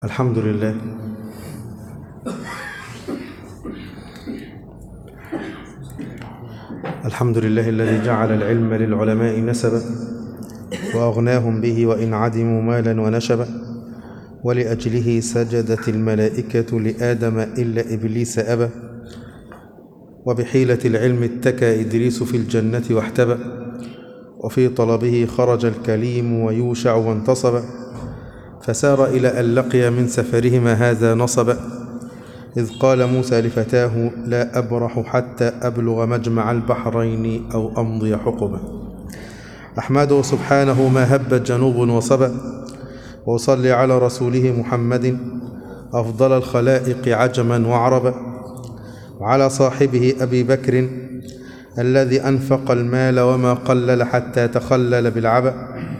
الحمد لله الحمد لله الذي جعل العلم للعلماء نسبا وأغناهم به وإن عدموا مالا ونشبا ولأجله سجدت الملائكة لآدم إلا إبليس أبى وبحيلة العلم اتكى إدريس في الجنة واحتبى وفي طلبه خرج الكليم ويوشع وانتصب فسار إلى أن لقي من سفرهما هذا نصبا إذ قال موسى لفتاه لا أبرح حتى أبلغ مجمع البحرين أو أمضي حقبا أحمده سبحانه ما هبت جنوب وصبا وأصلي على رسوله محمد أفضل الخلائق عجما وعربا وعلى صاحبه أبي بكر الذي أنفق المال وما قلل حتى تخلل بالعبأ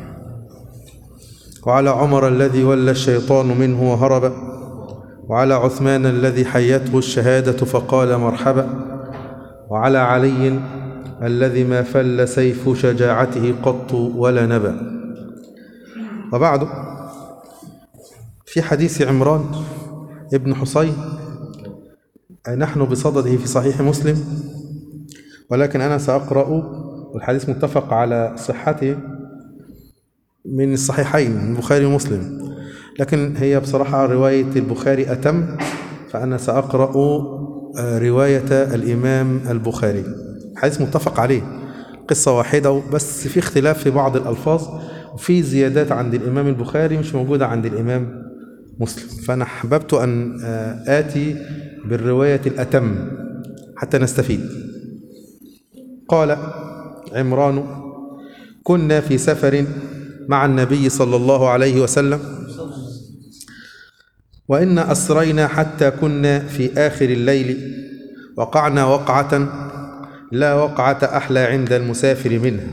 وعلى عمر الذي ولى الشيطان منه وهرب وعلى عثمان الذي حيته الشهادة فقال مرحبا وعلى علي الذي ما فل سيف شجاعته قط ولا نبا وبعد في حديث عمران ابن حصين نحن بصدده في صحيح مسلم ولكن أنا سأقرأ والحديث متفق على صحته من الصحيحين من البخاري ومسلم لكن هي بصراحة رواية البخاري أتم فأنا سأقرأ رواية الإمام البخاري حديث متفق عليه قصة واحدة بس في اختلاف في بعض الألفاظ وفي زيادات عند الإمام البخاري مش موجودة عند الإمام مسلم فأنا أحببت أن آتي بالرواية الأتم حتى نستفيد قال عمران كنا في سفر مع النبي صلى الله عليه وسلم وإن أسرينا حتى كنا في آخر الليل وقعنا وقعة لا وقعة أحلى عند المسافر منها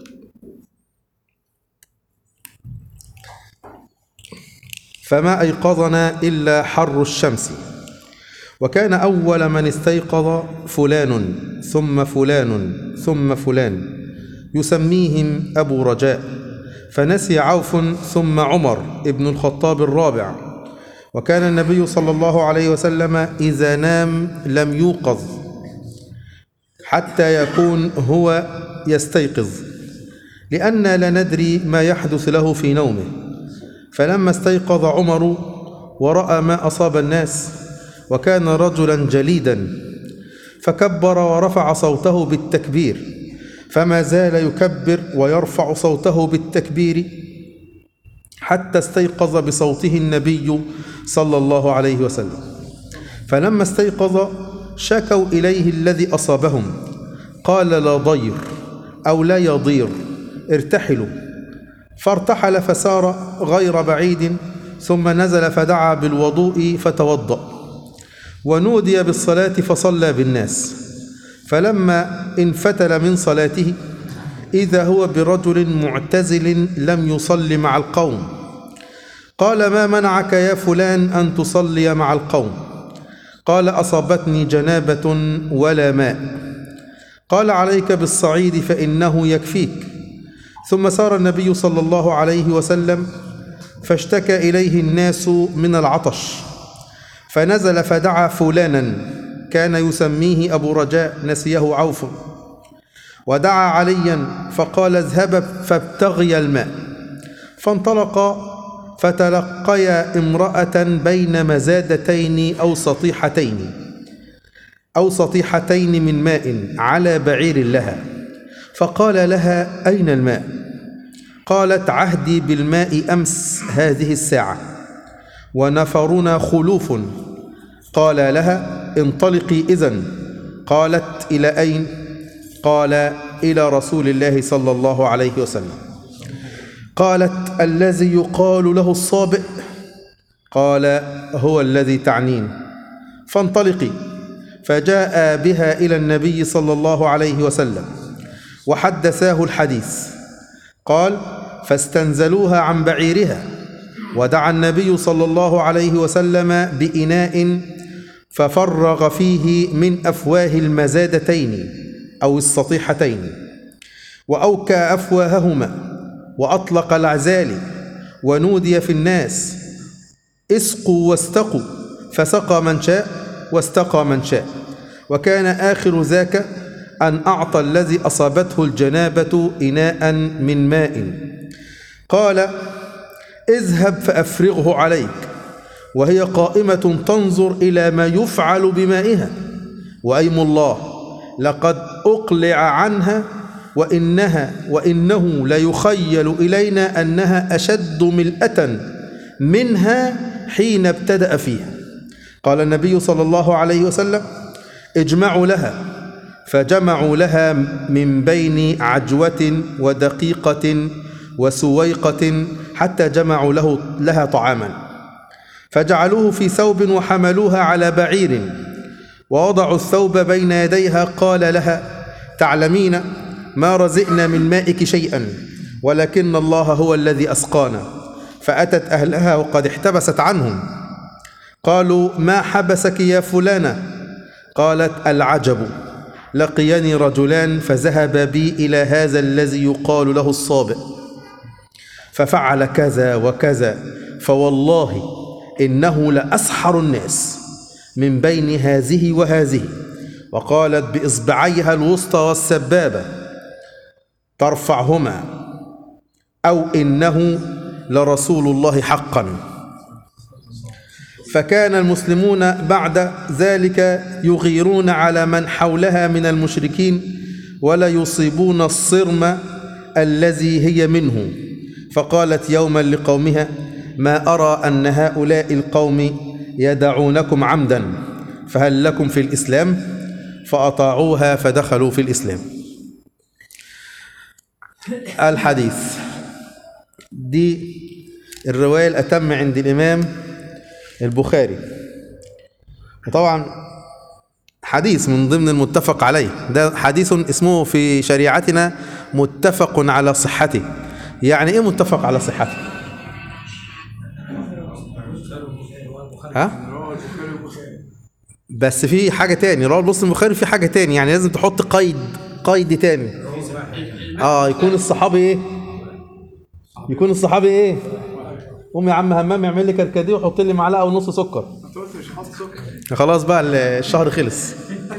فما أيقظنا إلا حر الشمس وكان أول من استيقظ فلان ثم فلان ثم فلان يسميهم أبو رجاء فنسي عوف ثم عمر ابن الخطاب الرابع وكان النبي صلى الله عليه وسلم إذا نام لم يوقظ حتى يكون هو يستيقظ لأننا لا ندري ما يحدث له في نومه فلما استيقظ عمر ورأى ما أصاب الناس وكان رجلا جليدا فكبر ورفع صوته بالتكبير فما زال يكبر ويرفع صوته بالتكبير حتى استيقظ بصوته النبي صلى الله عليه وسلم فلما استيقظ شكوا إليه الذي أصابهم قال لا ضير أو لا يضير ارتحلوا فارتحل فسار غير بعيد ثم نزل فدعا بالوضوء فتوضأ ونودي بالصلاة فصلى بالناس فلما انفتل من صلاته إذا هو برجل معتزل لم يصل مع القوم قال ما منعك يا فلان أن تصلي مع القوم قال أصابتني جنابة ولا ماء قال عليك بالصعيد فإنه يكفيك ثم سار النبي صلى الله عليه وسلم فاشتكى إليه الناس من العطش فنزل فدعا فلانا كان يسميه أبو رجاء نسيه عوف ودعا عليا فقال اذهب فابتغي الماء فانطلقا فتلقيا امرأة بين مزادتين أو سطيحتين أو سطيحتين من ماء على بعير لها فقال لها أين الماء قالت عهدي بالماء أمس هذه الساعة ونفرنا خلوف قال لها انطلقي إذن قالت إلى أين قال إلى رسول الله صلى الله عليه وسلم قالت الذي يقال له الصابئ قال هو الذي تعنين فانطلقي فجاء بها إلى النبي صلى الله عليه وسلم وحدثاه الحديث قال فاستنزلوها عن بعيرها ودعا النبي صلى الله عليه وسلم بإناء ففرغ فيه من أفواه المزادتين أو السطيحتين وأوكى أفواههما وأطلق العزال ونودي في الناس اسقوا واستقوا فسقى من شاء واستقى من شاء وكان آخر ذاك أن أعطى الذي أصابته الجنابة إناء من ماء قال اذهب فأفرغه عليك وهي قائمة تنظر إلى ما يفعل بمائها وأيم الله لقد أقلع عنها وإنها وإنه ليخيل إلينا أنها أشد ملأة منها حين ابتدأ فيها قال النبي صلى الله عليه وسلم اجمعوا لها فجمعوا لها من بين عجوة ودقيقة وسويقة حتى جمعوا له لها طعاما فجعلوه في ثوب وحملوها على بعير ووضعوا الثوب بين يديها قال لها تعلمين ما رزقنا من مائك شيئا ولكن الله هو الذي أسقانا فأتت أهلها وقد احتبست عنهم قالوا ما حبسك يا فلانة قالت العجب لقيني رجلان فذهب بي إلى هذا الذي يقال له الصابئ ففعل كذا وكذا فوالله إنه لأسحر الناس من بين هذه وهذه وقالت بإصبعيها الوسطى والسبابة ترفعهما أو إنه لرسول الله حقا فكان المسلمون بعد ذلك يغيرون على من حولها من المشركين ولا يصيبون الصرم الذي هي منه فقالت يوما لقومها ما أرى أن هؤلاء القوم يدعونكم عمدا فهل لكم في الإسلام فأطاعوها فدخلوا في الإسلام الحديث دي الرواية الأتم عند الإمام البخاري وطبعا حديث من ضمن المتفق عليه ده حديث اسمه في شريعتنا متفق على صحته يعني ايه متفق على صحته ها بس في حاجة تاني رواه مسلم البخاري في حاجة تاني يعني لازم تحط قيد قيد تاني اه يكون الصحابي ايه يكون الصحابي ايه قوم يا عم همام اعمل لي كركديه وحط لي معلقه ونص سكر انت قلت مش حاطط سكر خلاص بقى الشهر خلص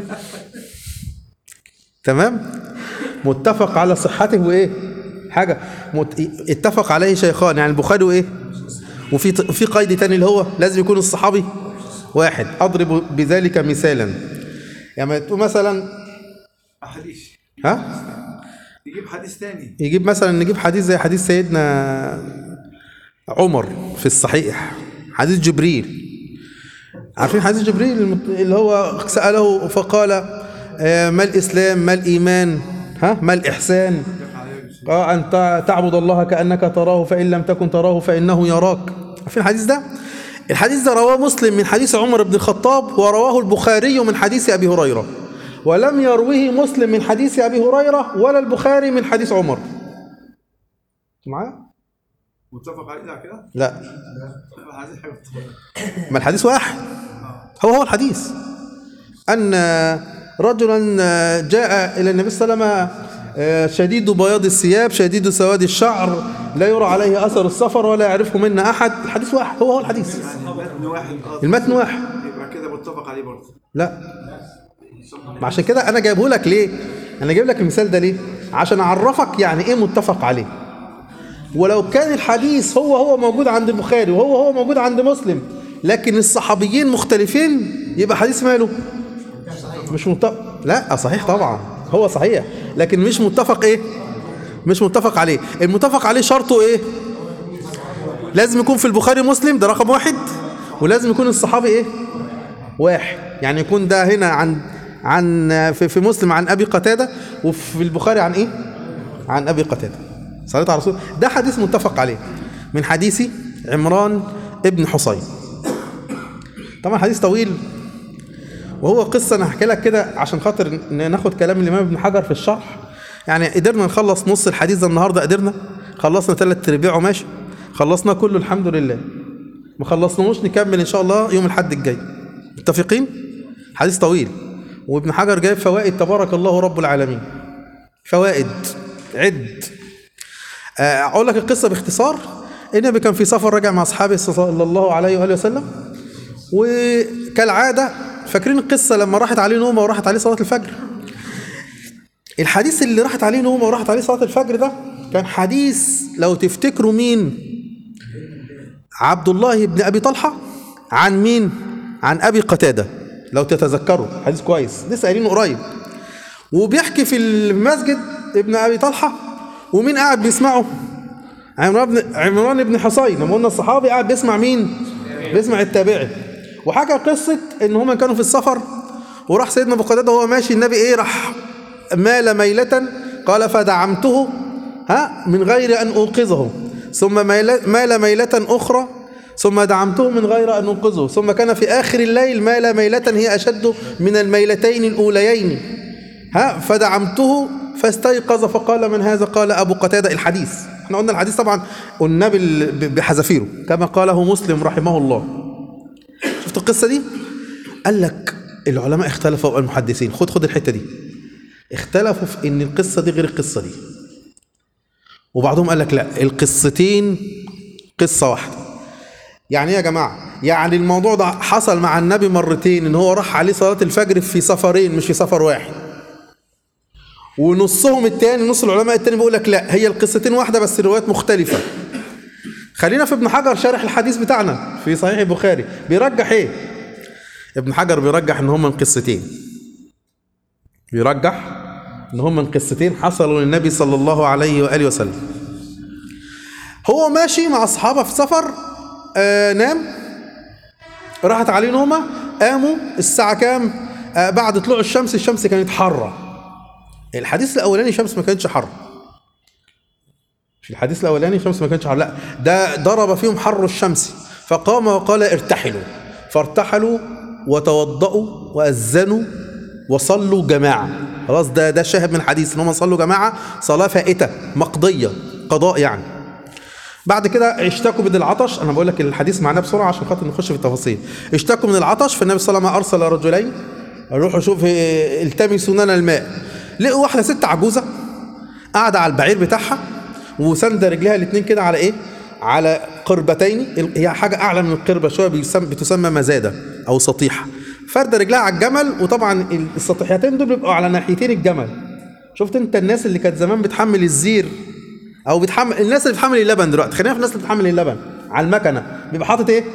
تمام متفق على صحته وايه حاجه مت... اتفق عليه شيخان يعني البخاري وايه وفي في قيد تاني اللي هو لازم يكون الصحابي واحد اضرب بذلك مثالا يعني تقول مثلا احاديث ها يجيب حديث تاني يجيب مثلا نجيب حديث زي حديث سيدنا عمر في الصحيح حديث جبريل عارفين حديث جبريل المت- اللي هو سأله فقال آه، ما الإسلام ما الإيمان ها ما الإحسان آه أن تع- تعبد الله كأنك تراه فإن لم تكن تراه فإنه يراك عارفين الحديث ده الحديث ده رواه مسلم من حديث عمر بن الخطاب ورواه البخاري من حديث أبي هريرة ولم يروه مسلم من حديث أبي هريرة ولا البخاري من حديث عمر معايا؟ متفق عليه على كده لا عايزين حاجه ما الحديث واحد هو هو الحديث أن رجلا جاء إلى النبي صلى الله عليه وسلم شديد بياض الثياب شديد سواد الشعر لا يرى عليه أثر السفر ولا يعرفه منا أحد الحديث واحد هو هو الحديث يعني المتن واحد اه المتن واحد يبقى كده متفق عليه برضه لا ما عشان كده أنا جايبه لك ليه أنا جايب لك المثال ده ليه عشان أعرفك يعني إيه متفق عليه ولو كان الحديث هو هو موجود عند البخاري وهو هو موجود عند مسلم لكن الصحابيين مختلفين يبقى حديث ماله مش متفق لا صحيح طبعا هو صحيح لكن مش متفق ايه مش متفق عليه المتفق عليه شرطه ايه لازم يكون في البخاري مسلم ده رقم واحد ولازم يكون الصحابي ايه واحد يعني يكون ده هنا عن عن في, في مسلم عن ابي قتاده وفي البخاري عن ايه عن ابي قتاده صلاه على رسول ده حديث متفق عليه من حديث عمران ابن حصين طبعا حديث طويل وهو قصه انا هحكي لك كده عشان خاطر ن- ناخد كلام الامام ابن حجر في الشرح يعني قدرنا نخلص نص الحديث ده النهارده قدرنا خلصنا ثلاث ارباعه ماشي خلصنا كله الحمد لله ما خلصناهوش نكمل ان شاء الله يوم الحد الجاي متفقين حديث طويل وابن حجر جايب فوائد تبارك الله رب العالمين فوائد عد آه، اقول لك القصه باختصار النبي كان في سفر راجع مع اصحابه صلى الله عليه واله وسلم وكالعاده فاكرين القصه لما راحت عليه نومه وراحت عليه صلاه الفجر الحديث اللي راحت عليه نومه وراحت عليه صلاه الفجر ده كان حديث لو تفتكروا مين عبد الله بن ابي طلحه عن مين عن ابي قتاده لو تتذكروا حديث كويس لسه قايلينه قريب وبيحكي في المسجد ابن ابي طلحه ومين قاعد بيسمعه عمران بن عمران بن حصين لما قلنا الصحابي قاعد بيسمع مين بيسمع التابعي وحكى قصه ان هم كانوا في السفر وراح سيدنا ابو قتاده وهو ماشي النبي ايه راح مال ميله قال فدعمته ها من غير ان اوقظه ثم ميل- مال ميله اخرى ثم دعمته من غير ان انقذه ثم كان في اخر الليل مال ميله هي اشد من الميلتين الاوليين ها فدعمته فاستيقظ فقال من هذا قال ابو قتاده الحديث احنا قلنا الحديث طبعا قلنا بال- ب- بحذافيره كما قاله مسلم رحمه الله شفت القصه دي قال لك العلماء اختلفوا المحدثين خد خد الحته دي اختلفوا في ان القصه دي غير القصه دي وبعضهم قال لك لا القصتين قصه واحده يعني ايه يا جماعه يعني الموضوع ده حصل مع النبي مرتين ان هو راح عليه صلاه الفجر في سفرين مش في سفر واحد ونصهم التاني نص العلماء التاني بيقول لك لا هي القصتين واحده بس الروايات مختلفه خلينا في ابن حجر شارح الحديث بتاعنا في صحيح البخاري بيرجح ايه ابن حجر بيرجح ان هم من قصتين بيرجح ان هم من قصتين حصلوا للنبي صلى الله عليه واله وسلم هو ماشي مع اصحابه في سفر آه نام راحت عليه نومه قاموا الساعه كام آه بعد طلوع الشمس الشمس كانت حاره الحديث الاولاني الشمس ما كانتش حر في الحديث الاولاني الشمس ما كانتش حر لا ده ضرب فيهم حر الشمس فقام وقال ارتحلوا فارتحلوا وتوضأوا وأذنوا وصلوا جماعة خلاص ده ده الشاهد من الحديث ان هم صلوا جماعة صلاة فائتة مقضية قضاء يعني بعد كده اشتكوا من العطش انا بقول لك الحديث معناه بسرعه عشان خاطر نخش في التفاصيل اشتكوا من العطش فالنبي صلى الله عليه وسلم ارسل رجلين روحوا شوف اه، التمسوا لنا الماء لقوا واحده ست عجوزه قاعده على البعير بتاعها وساندة رجليها الاثنين كده على ايه على قربتين ال- هي حاجه اعلى من القربه شويه بيسم بتسمى مزاده او سطيحه فرده رجلها على الجمل وطبعا ال- السطيحتين دول بيبقوا على ناحيتين الجمل شفت انت الناس اللي كانت زمان بتحمل الزير او بتحمل الناس اللي بتحمل اللبن دلوقتي خلينا في الناس اللي بتحمل اللبن على المكنه بيبقى حاطط ايه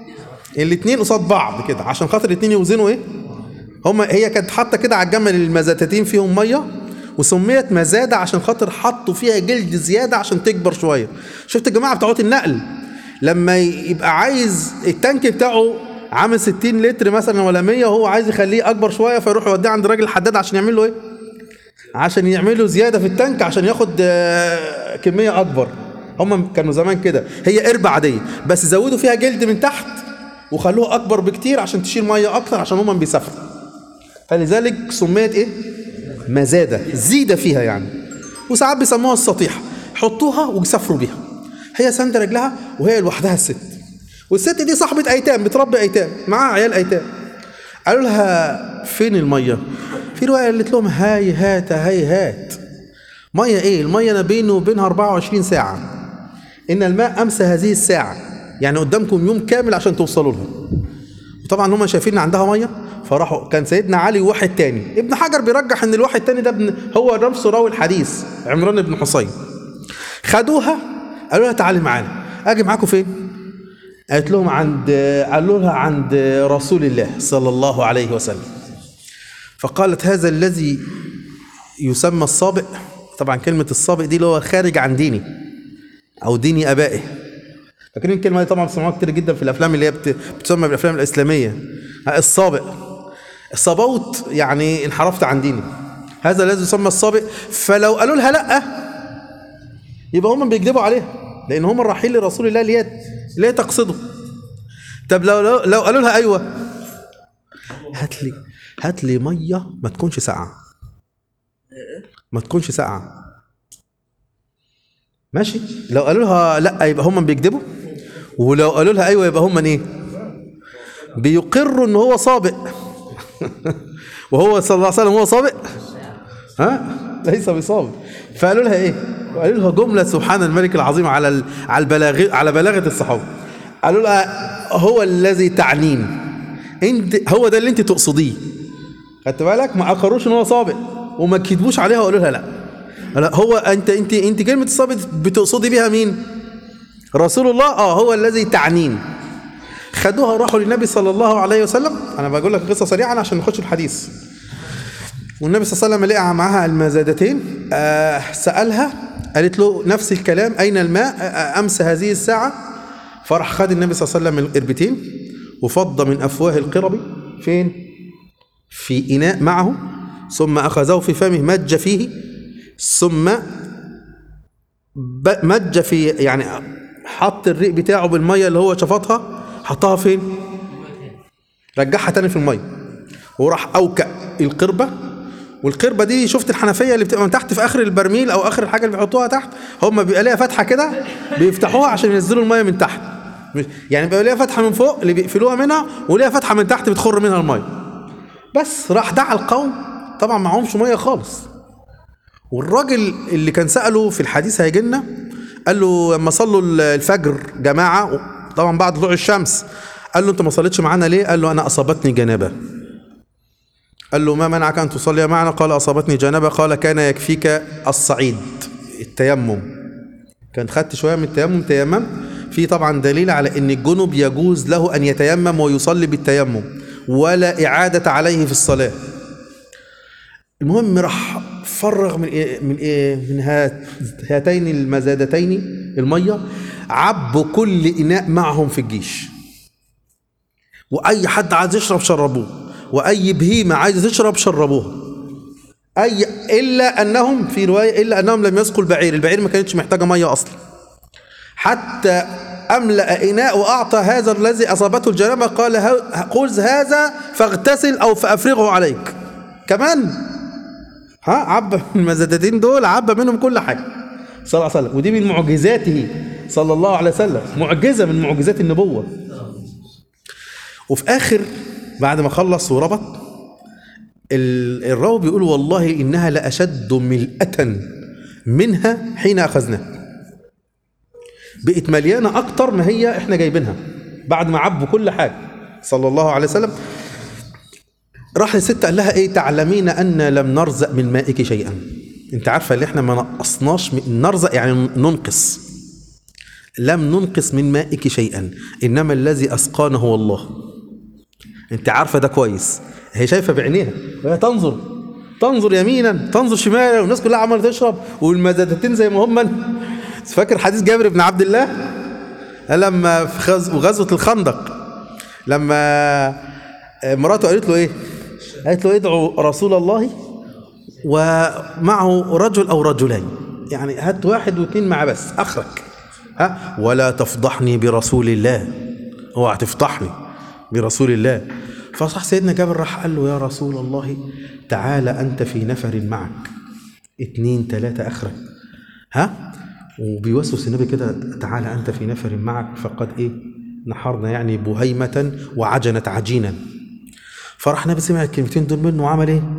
الاثنين قصاد بعض كده عشان خاطر الاثنين يوزنوا ايه هما هي كانت حاطه كده على الجمل المزاتتين فيهم ميه وسميت مزاده عشان خاطر حطوا فيها جلد زياده عشان تكبر شويه شفت الجماعه بتوعت النقل لما يبقى عايز التانك بتاعه عامل 60 لتر مثلا ولا 100 وهو عايز يخليه اكبر شويه فيروح يوديه عند راجل حداد عشان يعمل له ايه عشان يعملوا زياده في التانك عشان ياخد آه، كميه اكبر هم كانوا زمان كده هي قربة عاديه بس زودوا فيها جلد من تحت وخلوها اكبر بكتير عشان تشيل ميه اكتر عشان هم بيسافروا فلذلك سميت ايه مزاده زيده فيها يعني وساعات بيسموها السطيحه حطوها ويسافروا بيها هي سند رجلها وهي لوحدها الست والست دي صاحبه ايتام بتربي ايتام معاها عيال ايتام قالوا لها فين الميه في روايه قالت لهم هاي هات هاي هات ميه ايه الميه انا بيني وبينها 24 ساعه ان الماء امس هذه الساعه يعني قدامكم يوم كامل عشان توصلوا لها وطبعا هم شايفين ان عندها ميه فراحوا كان سيدنا علي وواحد تاني ابن حجر بيرجح ان الواحد تاني ده ابن هو نفسه راوي الحديث عمران بن حصين خدوها قالوا لها تعالي معانا اجي معاكم فين قالت لهم عند قالوا لها عند رسول الله صلى الله عليه وسلم فقالت هذا الذي يسمى السابق طبعا كلمة السابق دي اللي هو خارج عن ديني أو ديني آبائه فاكرين الكلمة دي طبعا بتسمعوها كتير جدا في الأفلام اللي هي بت- بتسمى بالأفلام الإسلامية السابق الصبوت يعني انحرفت عن ديني هذا الذي يسمى السابق فلو قالوا لها لأ يبقى هم بيكذبوا عليها لأن هم رايحين لرسول الله اللي هي اللي هي تقصده طب لو لو, لو قالوا لها أيوه هات لي هات لي ميه ما تكونش ساقعه ما تكونش ساقعه ماشي لو قالوا لها لا يبقى هم بيكذبوا ولو قالوا لها ايوه يبقى هم ايه بيقروا ان هو سابق وهو صلى الله عليه وسلم هو سابق ها ليس بسابق فقالوا لها ايه وقالوا لها جمله سبحان الملك العظيم على ال- على البلاغ على بلاغه الصحابه قالوا لها هو الذي تعنين انت هو ده اللي انت تقصديه خدت بالك ما اقروش ان هو صابئ وما كتبوش عليها وقالوا لها لا لا هو انت انت انت كلمه الصابئ بتقصدي بيها مين رسول الله اه هو الذي تعنين خدوها وراحوا للنبي صلى الله عليه وسلم انا بقول لك قصه سريعا عشان نخش الحديث والنبي صلى الله عليه وسلم لقى معاها المزادتين آه سالها قالت له نفس الكلام اين الماء آه امس هذه الساعه فراح خد النبي صلى الله عليه وسلم القربتين وفض من افواه القرب فين في اناء معه ثم اخذه في فمه مج فيه ثم ب- مج في يعني حط الريق بتاعه بالميه اللي هو شفطها حطها فين رجعها تاني في الميه وراح اوكأ القربه والقربه دي شفت الحنفيه اللي بتبقى من تحت في اخر البرميل او اخر الحاجه اللي بيحطوها تحت هم بيبقى ليها فتحه كده بيفتحوها عشان ينزلوا الميه من تحت مش- يعني بيبقى ليها فتحه من فوق اللي بيقفلوها منها وليها فتحه من تحت بتخر منها الميه بس راح دعا القوم طبعا معهمش ميه خالص والراجل اللي كان سأله في الحديث هيجي لنا قال له لما صلوا الفجر جماعة طبعا بعد طلوع الشمس قال له انت ما صليتش معانا ليه قال له انا اصابتني جنابة قال له ما منعك ان تصلي معنا قال اصابتني جنابة قال كان يكفيك الصعيد التيمم كان خدت شوية من التيمم تيمم في طبعا دليل على ان الجنب يجوز له ان يتيمم ويصلي بالتيمم ولا اعادة عليه في الصلاة المهم راح فرغ من إيه من إيه من هات هاتين المزادتين الميه عبوا كل اناء معهم في الجيش واي حد عايز يشرب شربوه واي بهيمه عايزه تشرب شربوها اي الا انهم في روايه الا انهم لم يسقوا البعير البعير ما كانتش محتاجه ميه اصلا حتى املا اناء واعطى هذا الذي اصابته الجنابه قال ه- خذ هذا فاغتسل او فافرغه عليك كمان ها عبى من المزادتين دول عبى منهم كل حاجه صلى الله عليه وسلم ودي من معجزاته صلى الله عليه وسلم معجزه من معجزات النبوه وفي اخر بعد ما خلص وربط ال- الراوي بيقول والله انها لاشد ملأة منها حين اخذناها بقت مليانه اكتر ما هي احنا جايبينها بعد ما عبوا كل حاجه صلى الله عليه وسلم راح الست قال لها ايه تعلمين ان لم نرزق من مائك شيئا انت عارفه ان احنا ما نقصناش من نرزق يعني ننقص لم ننقص من مائك شيئا انما الذي اسقانا هو الله انت عارفه ده كويس هي شايفه بعينيها وهي تنظر تنظر يمينا تنظر شمالا والناس كلها عماله تشرب والمزادتين زي ما هم فاكر حديث جابر بن عبد الله لما في غز- غزوه الخندق لما مراته قالت له ايه قالت له ادعوا رسول الله ومعه رجل او رجلين يعني هات واحد واثنين معاه بس اخرك ها ولا تفضحني برسول الله اوعى تفضحني برسول الله فصح سيدنا جابر راح قال له يا رسول الله تعال انت في نفر معك اتنين تلاتة اخرك ها وبيوسوس النبي كده تعال انت في نفر معك فقد ايه نحرنا يعني بهيمة وعجنت عجينا فراح النبي سمع الكلمتين دول منه وعمل ايه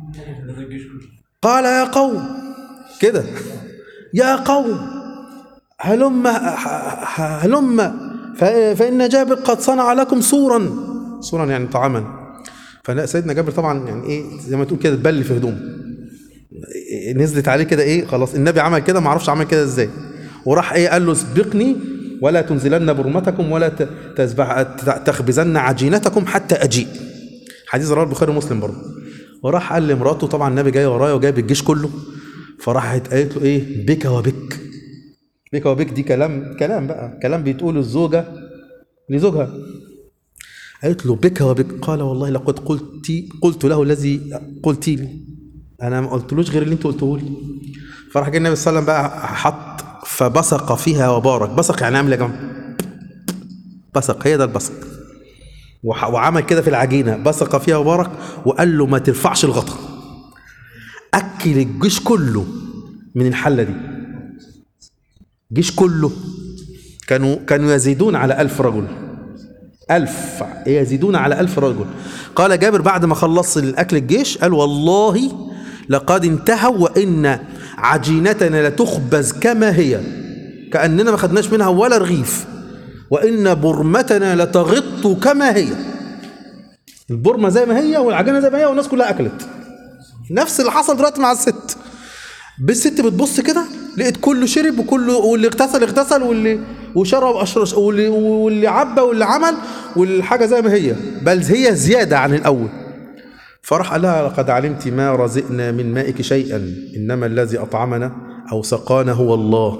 قال يا قوم كده يا قوم هلم هلم ف- فإن جابر قد صنع لكم سورا سورا يعني طعاما فسيدنا جابر طبعا يعني ايه زي ما تقول كده اتبل في هدوم نزلت عليه كده ايه خلاص النبي عمل كده ما اعرفش عمل كده ازاي وراح ايه قال له اسبقني ولا تنزلن برمتكم ولا ت- تسبح ت- تخبزن عجينتكم حتى اجيء حديث رواه البخاري ومسلم برضه وراح قال لمراته طبعا النبي جاي ورايا وجايب الجيش كله فراحت قالت له ايه بك وبك بك وبك دي كلام كلام بقى كلام بتقوله الزوجه لزوجها قالت له بك وبك قال والله لقد قلت قلت له الذي قلت لي انا ما قلتلوش غير اللي انت قلته لي فراح جه النبي صلى الله عليه وسلم بقى حط فبصق فيها وبارك بصق يعني عامل يا جماعه بصق هي ده البصق وح- وعمل كده في العجينه بصق فيها وبارك وقال له ما ترفعش الغطا اكل الجيش كله من الحله دي الجيش كله كانوا كانوا يزيدون على ألف رجل ألف يزيدون على ألف رجل قال جابر بعد ما خلص الأكل الجيش قال والله لقد انتهوا وإن عجينتنا لتخبز كما هي كأننا ما خدناش منها ولا رغيف وإن برمتنا لتغط كما هي البرمة زي ما هي والعجينة زي ما هي والناس كلها أكلت نفس اللي حصل دلوقتي مع الست بالست بتبص كده لقيت كله شرب وكله واللي اغتسل اغتسل واللي وشرب اشرب واللي واللي عبى واللي عمل والحاجه زي ما هي بل هي زياده عن الاول فراح قال لها لقد علمت ما رزقنا من مائك شيئا انما الذي اطعمنا او سقانا هو الله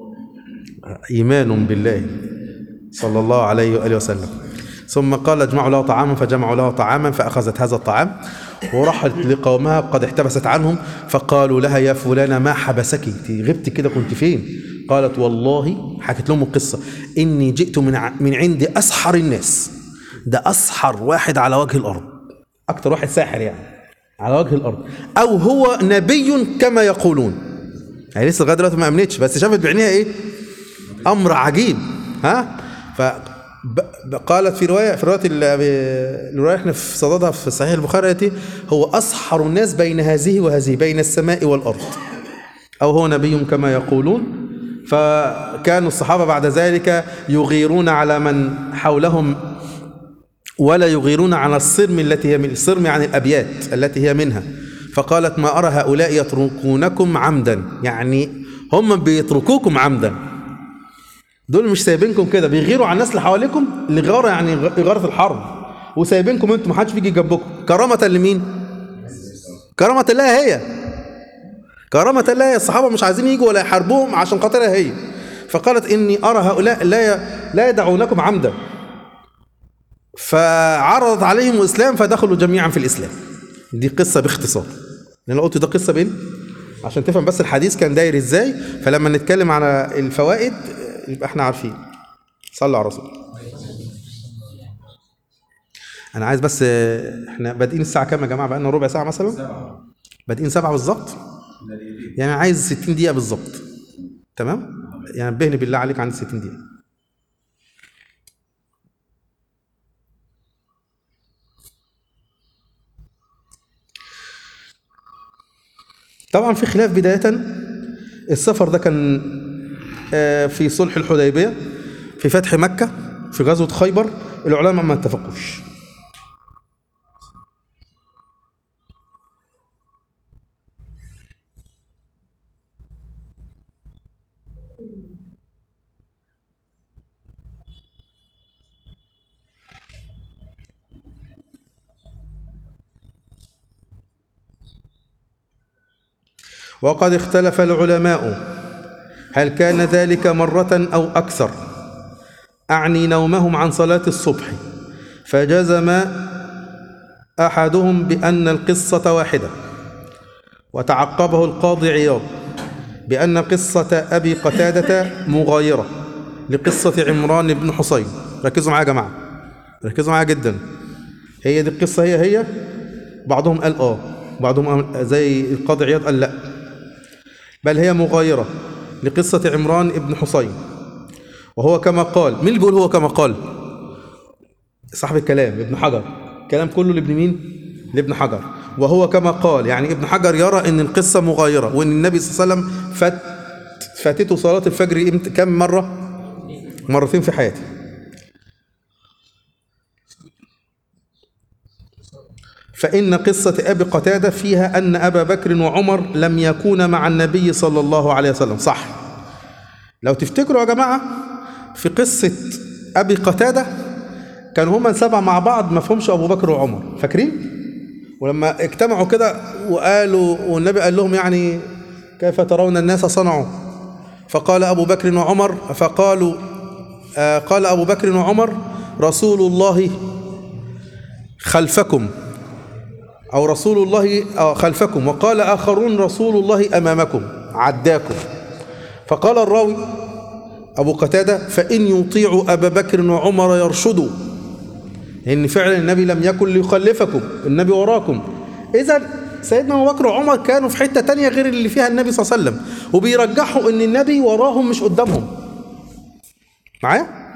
ايمان بالله صلى الله عليه واله وسلم ثم قال اجمعوا له طعاما فجمعوا له طعاما فاخذت هذا الطعام وراحت لقومها قد احتبست عنهم فقالوا لها يا فلانة ما حبسك انت غبت كده كنت فين قالت والله حكت لهم القصة إني جئت من ع- من عند أسحر الناس ده أسحر واحد على وجه الأرض أكتر واحد ساحر يعني على وجه الأرض أو هو نبي كما يقولون يعني لسه لغاية دلوقتي ما أمنتش بس شافت بعينيها إيه امر عجيب ها ف ب- ب- قالت في روايه في روايه ال- الروايه احنا في صددها في صحيح البخاري التي هو اسحر الناس بين هذه وهذه بين السماء والارض او هو نبي كما يقولون فكانوا الصحابه بعد ذلك يغيرون على من حولهم ولا يغيرون على الصرم التي هي من الصرم يعني الابيات التي هي منها فقالت ما ارى هؤلاء يتركونكم عمدا يعني هم بيتركوكم عمدا دول مش سايبينكم كده بيغيروا على الناس اللي حواليكم الغاره يعني غ- إغارة الحرب وسايبينكم انتم محدش بيجي جنبكم كرامة لمين؟ كرامة الله هي كرامة الله هي الصحابة مش عايزين يجوا ولا يحاربوهم عشان خاطرها هي فقالت إني أرى هؤلاء لا ي- لا يدعونكم عمدا فعرضت عليهم الإسلام فدخلوا جميعا في الإسلام دي قصة باختصار لأن أنا قلت ده قصة بين عشان تفهم بس الحديث كان داير ازاي فلما نتكلم على الفوائد يبقى احنا عارفين صلوا على الرسول انا عايز بس احنا بادئين الساعه كام يا جماعه بقى لنا ربع ساعه مثلا بادئين سبعة بالظبط يعني عايز 60 دقيقه بالظبط تمام يعني نبهني بالله عليك عن 60 دقيقه طبعا في خلاف بداية السفر ده كان آه، في صلح الحديبية في فتح مكة في غزوة خيبر العلماء ما اتفقوش وقد اختلف العلماء هل كان ذلك مرة أو أكثر أعني نومهم عن صلاة الصبح فجزم أحدهم بأن القصة واحدة وتعقبه القاضي عياض بأن قصة أبي قتادة مغايرة لقصة عمران بن حصين ركزوا معايا يا جماعة ركزوا معايا جدا هي دي القصة هي هي بعضهم قال آه بعضهم قال زي القاضي عياض قال لأ بل هي مغايرة لقصة عمران بن حصين وهو كما قال مين اللي بيقول هو كما قال صاحب الكلام ابن حجر كلام كله لابن مين لابن حجر وهو كما قال يعني ابن حجر يرى ان القصة مغايرة وان النبي صلى الله عليه وسلم فات فاتته صلاة الفجر امتى كم مرة مرتين في حياته فإن قصة أبي قتادة فيها أن أبا بكر وعمر لم يكونا مع النبي صلى الله عليه وسلم صح لو تفتكروا يا جماعة في قصة أبي قتادة كانوا هما السبعة مع بعض ما فهمش أبو بكر وعمر فاكرين؟ ولما اجتمعوا كده وقالوا والنبي قال لهم يعني كيف ترون الناس صنعوا فقال أبو بكر وعمر فقالوا آه قال أبو بكر وعمر رسول الله خلفكم أو رسول الله آه، خلفكم وقال آخرون رسول الله أمامكم عداكم فقال الراوي أبو قتادة فإن يطيعوا أبا بكر وعمر يرشدوا إن فعلا النبي لم يكن ليخلفكم النبي وراكم إذا سيدنا أبو بكر وعمر كانوا في حتة تانية غير اللي فيها النبي صلى الله عليه وسلم وبيرجحوا إن النبي وراهم مش قدامهم معايا؟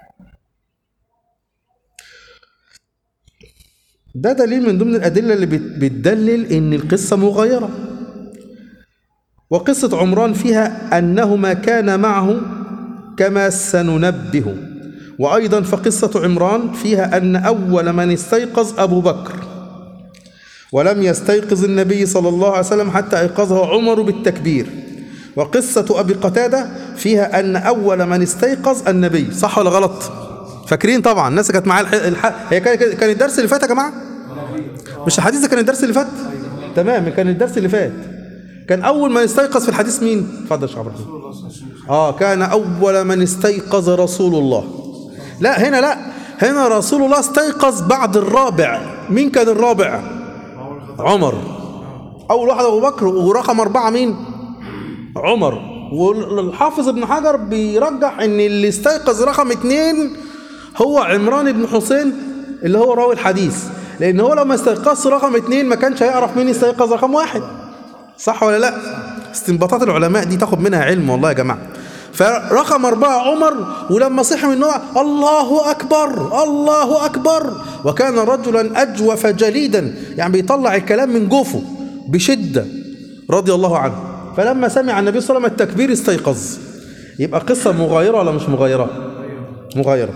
ده دليل من ضمن الأدلة اللي بت- بتدلل إن القصة مغايرة وقصة عمران فيها أنهما كان معه كما سننبه وأيضا فقصة عمران فيها أن أول من استيقظ أبو بكر ولم يستيقظ النبي صلى الله عليه وسلم حتى أيقظه عمر بالتكبير وقصة أبي قتادة فيها أن أول من استيقظ النبي صح ولا غلط فاكرين طبعا الناس كانت معايا الح... الح... هي كان كان الدرس اللي فات يا جماعة مش الحديث ده كان الدرس اللي فات تمام كان الدرس اللي فات كان أول من استيقظ في الحديث مين اتفضل يا شيخ عبد الرحمن آه كان أول من استيقظ رسول الله لا هنا لا هنا رسول الله استيقظ بعد الرابع مين كان الرابع عمر أول واحد أبو بكر ورقم أربعة مين عمر والحافظ ابن حجر بيرجح ان اللي استيقظ رقم اتنين هو عمران بن حسين اللي هو راوي الحديث لان هو لو ما استيقظش رقم اتنين ما كانش هيعرف مين يستيقظ رقم واحد صح ولا لا استنباطات العلماء دي تاخد منها علم والله يا جماعه فرقم أربعة عمر ولما صحي من النوم الله أكبر الله أكبر وكان رجلا أجوف جليدا يعني بيطلع الكلام من جوفه بشدة رضي الله عنه فلما سمع النبي صلى الله عليه وسلم التكبير استيقظ يبقى قصة مغايرة ولا مش مغايرة مغايرة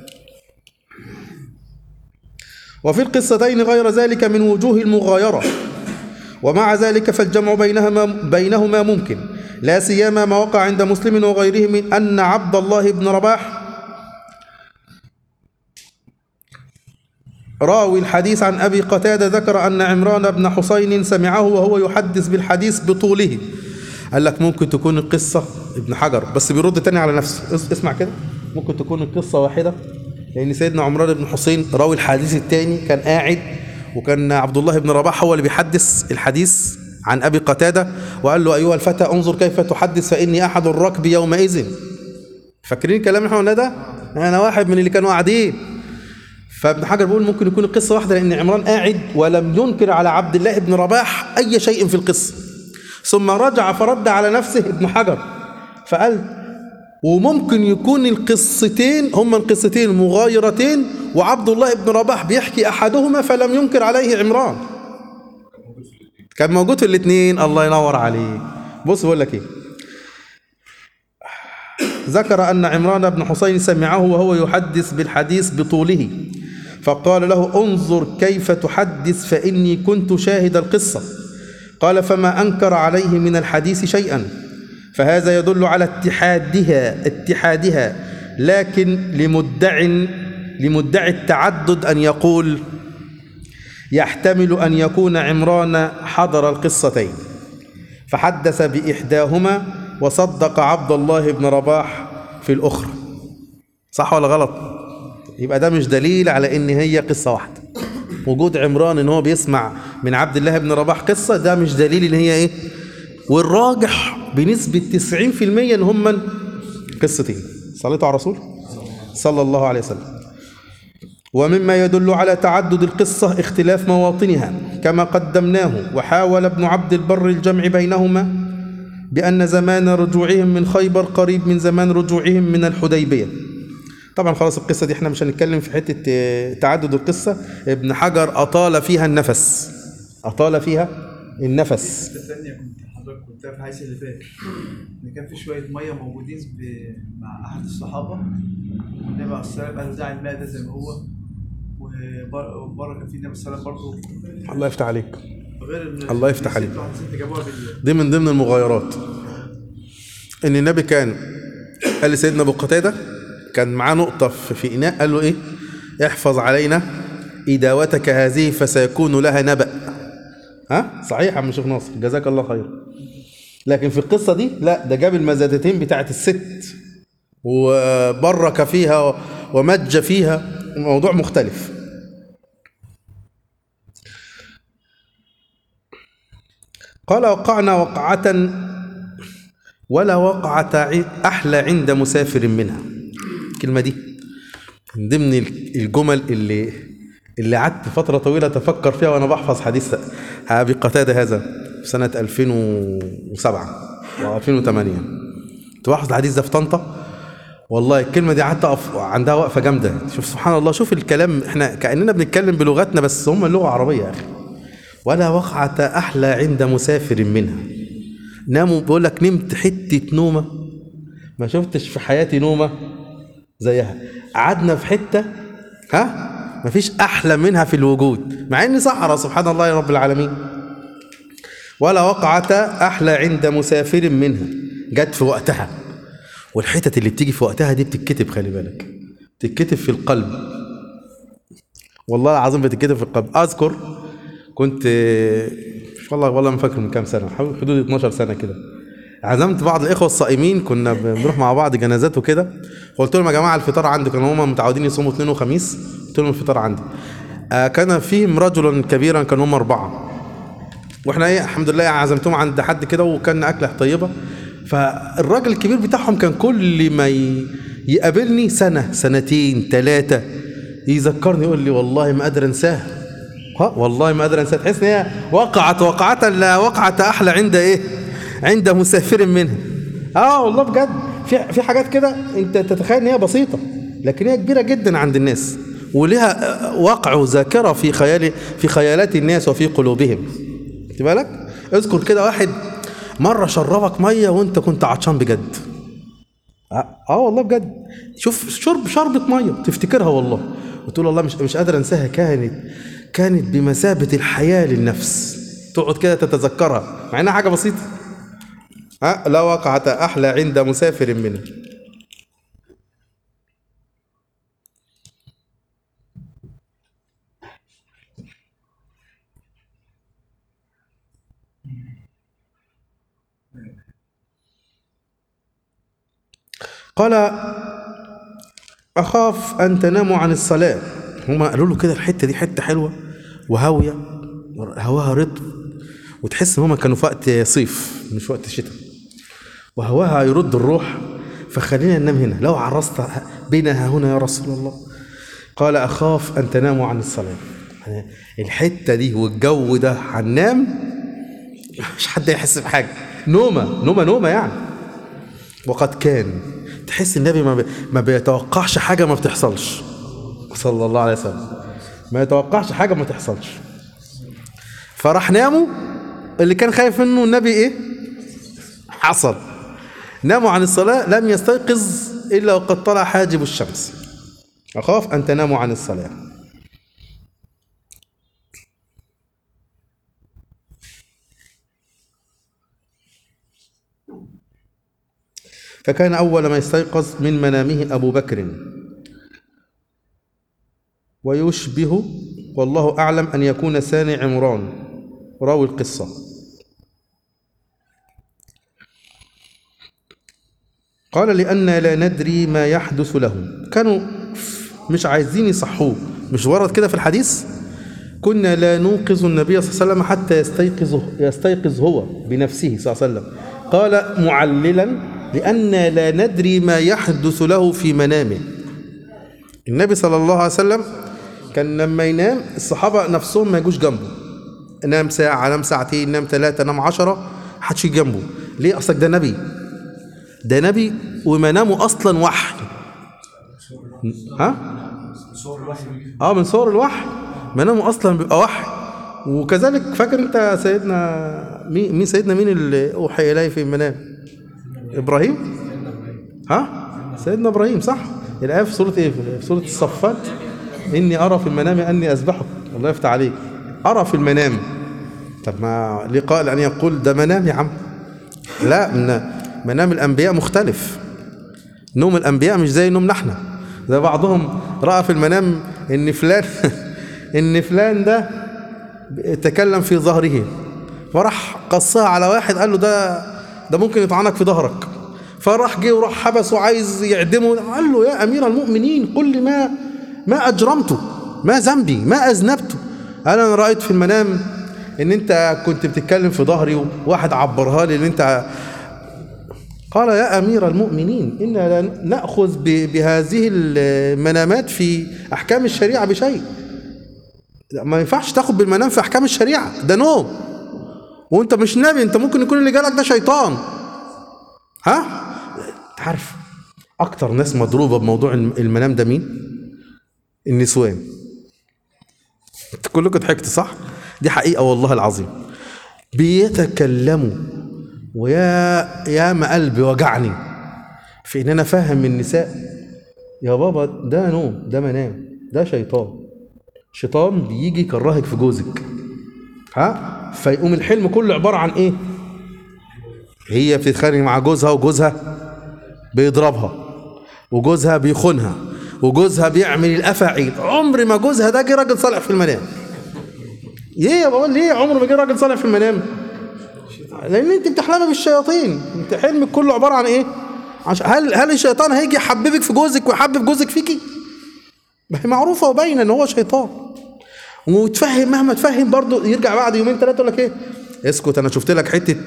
وفي القصتين غير ذلك من وجوه المغايرة ومع ذلك فالجمع بينهما بينهما ممكن لا سيما ما وقع عند مسلم وغيره من أن عبد الله بن رباح راوي الحديث عن أبي قتادة ذكر أن عمران بن حسين سمعه وهو يحدث بالحديث بطوله قال لك ممكن تكون القصة ابن حجر بس بيرد تاني على نفسه اس- اسمع كده ممكن تكون القصة واحدة لأن سيدنا عمران بن حسين راوي الحديث التاني كان قاعد وكان عبد الله بن رباح هو اللي بيحدث الحديث عن أبي قتادة وقال له أيها الفتى انظر كيف تحدث فإني أحد الركب يومئذ فاكرين الكلام اللي احنا قلناه ده؟ أنا واحد من اللي كانوا قاعدين فابن حجر بيقول ممكن يكون القصة واحدة لأن عمران قاعد ولم ينكر على عبد الله بن رباح أي شيء في القصة ثم رجع فرد على نفسه ابن حجر فقال وممكن يكون القصتين هما القصتين مغايرتين وعبد الله بن رباح بيحكي أحدهما فلم ينكر عليه عمران كان موجود في الاثنين الله ينور عليه بص بقول لك ايه ذكر أن عمران بن حسين سمعه وهو يحدث بالحديث بطوله فقال له انظر كيف تحدث فإني كنت شاهد القصة قال فما أنكر عليه من الحديث شيئا فهذا يدل على اتحادها اتحادها لكن لمدع لمدعي التعدد أن يقول يحتمل أن يكون عمران حضر القصتين فحدث بإحداهما وصدق عبد الله بن رباح في الأخرى صح ولا غلط يبقى ده مش دليل على ان هي قصة واحدة وجود عمران ان هو بيسمع من عبد الله بن رباح قصة ده مش دليل ان هي ايه والراجح بنسبة 90% ان هم قصتين صليتوا على الرسول صلى الله عليه وسلم ومما يدل على تعدد القصة اختلاف مواطنها كما قدمناه وحاول ابن عبد البر الجمع بينهما بأن زمان رجوعهم من خيبر قريب من زمان رجوعهم من الحديبية طبعا خلاص القصة دي احنا مش هنتكلم في حتة اه، تعدد القصة ابن حجر أطال فيها النفس أطال فيها النفس الثانية كنت حضرتك كنت في الحديث اللي فات ان كان في شوية مية موجودين ب- مع أحد الصحابة والنبي عليه الصلاة والسلام قال دع الماء ده زي ما هو وبر- وبره كان في النبي صلى الله عليه وسلم برضه الله يفتح عليك غير ان الله يفتح في عليك. ست واحدة ست جابوها بال دي من ضمن المغايرات ان النبي كان قال لسيدنا ابو قتاده كان معاه نقطه في في اناء قال له ايه احفظ علينا اداوتك هذه فسيكون لها نبأ ها صحيح يا عم شيخ ناصر جزاك الله خير لكن في القصه دي لا ده جاب المزادتين بتاعت الست وبرك فيها ومج فيها موضوع مختلف قال وقعنا وقعة ولا وقعة ع- أحلى عند مسافر منها الكلمة دي من ضمن الجمل اللي اللي قعدت فترة طويلة أتفكر فيها وأنا بحفظ حديث أبي قتادة هذا في سنة 2007 أو 2008 كنت بحفظ الحديث ده في طنطا والله الكلمة دي قعدت أقف عندها وقفة جامدة شوف سبحان الله شوف الكلام احنا كأننا بنتكلم بلغتنا بس هم اللغة عربية يا أخي ولا وقعة أحلى عند مسافر منها ناموا بيقول لك نمت حته نومه ما شفتش في حياتي نومه زيها قعدنا في حته ها مفيش احلى منها في الوجود مع اني صحراء سبحان الله يا رب العالمين ولا وقعة احلى عند مسافر منها جت في وقتها والحتت اللي بتيجي في وقتها دي بتتكتب خلي بالك بتتكتب في القلب والله العظيم بتتكتب في القلب اذكر كنت والله والله ما فاكر من كام سنه حوالي حدود 12 سنه كده عزمت بعض الاخوه الصائمين كنا بنروح مع بعض جنازات وكده فقلت لهم يا جماعه الفطار عندي كانوا هم متعودين يصوموا اثنين وخميس قلت لهم الفطار عندي آه كان فيهم رجلا كبيرا كانوا هم اربعه واحنا ايه الحمد لله عزمتهم عند حد كده وكان اكله طيبه فالراجل الكبير بتاعهم كان كل ما ي- يقابلني سنه سنتين ثلاثه يذكرني يقول لي والله ما قادر انساها ها والله ما قادر انساها تحس ان هي وقعت وقعه لا وقعه احلى عند ايه عند مسافر منها اه والله بجد في في حاجات كده انت تتخيل ان هي بسيطه لكن هي كبيره جدا عند الناس ولها آه، وقع وذاكره في خيال في خيالات الناس وفي قلوبهم خدت بالك اذكر كده واحد مره شربك ميه وانت كنت عطشان بجد اه آه والله بجد شوف شرب شربة ميه تفتكرها والله وتقول والله مش مش قادر انساها كانت كانت بمثابة الحياة للنفس تقعد كده تتذكرها مع انها حاجة بسيطة ها لا وقعة احلى عند مسافر منه قال أخاف أن تناموا عن الصلاة هما قالوا له كده الحتة دي حتة حلوة وهاوية هواها رطب وتحس إن هما كانوا في وقت صيف مش وقت شتاء وهواها يرد الروح فخلينا ننام هنا لو عرست بنا هنا يا رسول الله قال أخاف أن تناموا عن الصلاة يعني الحتة دي والجو ده هننام مش حد يحس بحاجة نومة نومة نومة يعني وقد كان تحس النبي ما, بي ما بيتوقعش حاجة ما بتحصلش صلى الله عليه وسلم ما يتوقعش حاجة ما تحصلش فراح ناموا اللي كان خايف منه النبي ايه حصل ناموا عن الصلاة لم يستيقظ إلا وقد طلع حاجب الشمس أخاف أن تناموا عن الصلاة فكان أول ما يستيقظ من منامه أبو بكر ويشبه والله أعلم أن يكون ثاني عمران راوي القصة قال لأن لا ندري ما يحدث له كانوا مش عايزين يصحوه مش ورد كده في الحديث كنا لا نوقظ النبي صلى الله عليه وسلم حتى يستيقظ يستيقظ هو بنفسه صلى الله عليه وسلم قال معللا لأن لا ندري ما يحدث له في منامه النبي صلى الله عليه وسلم كان لما ينام الصحابة نفسهم ما يجوش جنبه نام ساعة نام ساعتين نام ثلاثة نام عشرة محدش يجي جنبه ليه أصلك ده نبي ده نبي ومنامه أصلا وحي ها؟ اه من صور الوحي منامه أصلا بيبقى وحي وكذلك فاكر انت سيدنا مين مين سيدنا مين اللي أوحي إليه في المنام؟ إبراهيم؟ ها؟ سيدنا إبراهيم صح؟ الآية في سورة إيه؟ في سورة الصفات إني أرى في المنام أني أذبحك الله يفتح عليك أرى في المنام طب ما ليه قال أن يقول ده منام يا عم لا من منام الأنبياء مختلف نوم الأنبياء مش زي نومنا احنا زي بعضهم رأى في المنام إن فلان إن فلان ده تكلم في ظهره فراح قصها على واحد قال له ده ده ممكن يطعنك في ظهرك فراح جه وراح حبسه عايز يعدمه قال له يا امير المؤمنين قل لي ما ما اجرمته ما ذنبي ما اذنبته قال انا رايت في المنام ان انت كنت بتتكلم في ظهري وواحد عبرها لي ان انت قال يا امير المؤمنين انا لا ناخذ ب- بهذه المنامات في احكام الشريعه بشيء ما ينفعش تاخد بالمنام في احكام الشريعه ده نوم وانت مش نبي انت ممكن يكون اللي جالك ده شيطان ها عارف اكتر ناس مضروبه بموضوع المنام ده مين النسوان انت كلكم ضحكتوا صح دي حقيقه والله العظيم بيتكلموا ويا يا ما قلبي وجعني في ان انا افهم النساء يا بابا ده نوم ده منام ده شيطان شيطان بيجي يكرهك في جوزك ها فيقوم الحلم كله عباره عن ايه هي بتتخانق مع جوزها وجوزها بيضربها وجوزها بيخونها وجوزها بيعمل الافاعيل عمر ما جوزها ده جه راجل صالح في المنام ليه يا بقول ليه عمر ما جه راجل صالح في المنام لان انت بتحلمي بالشياطين انت حلمك كله عباره عن ايه عش... هل هل الشيطان هيجي يحببك في جوزك ويحبب جوزك فيكي ما هي معروفه وباينه ان هو شيطان وتفهم مهما تفهم برضه يرجع بعد يومين ثلاثه يقول لك ايه اسكت انا شفت لك حته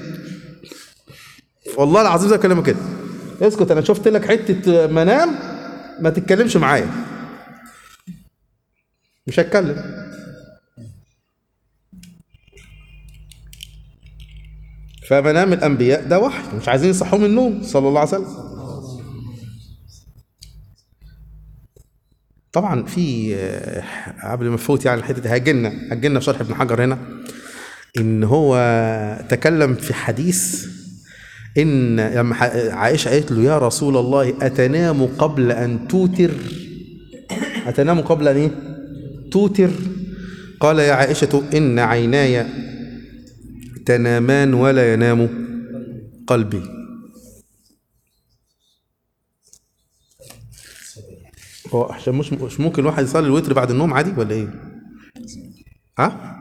والله العظيم زي كلامك كده اسكت انا شفت لك حته منام ما تتكلمش معايا مش هتكلم فمنام الانبياء ده وحي مش عايزين يصحوا من النوم صلى الله عليه وسلم طبعا في آه، قبل ما نفوت يعني الحته هاجلنا هاجلنا في شرح ابن حجر هنا ان هو تكلم في حديث ان لما ح- عائشه قالت له يا رسول الله اتنام قبل ان توتر اتنام قبل ان ايه توتر قال يا عائشه ان عيناي تنامان ولا ينام قلبي هو عشان مش مش ممكن الواحد يصلي الوتر بعد النوم عادي ولا ايه؟ ها؟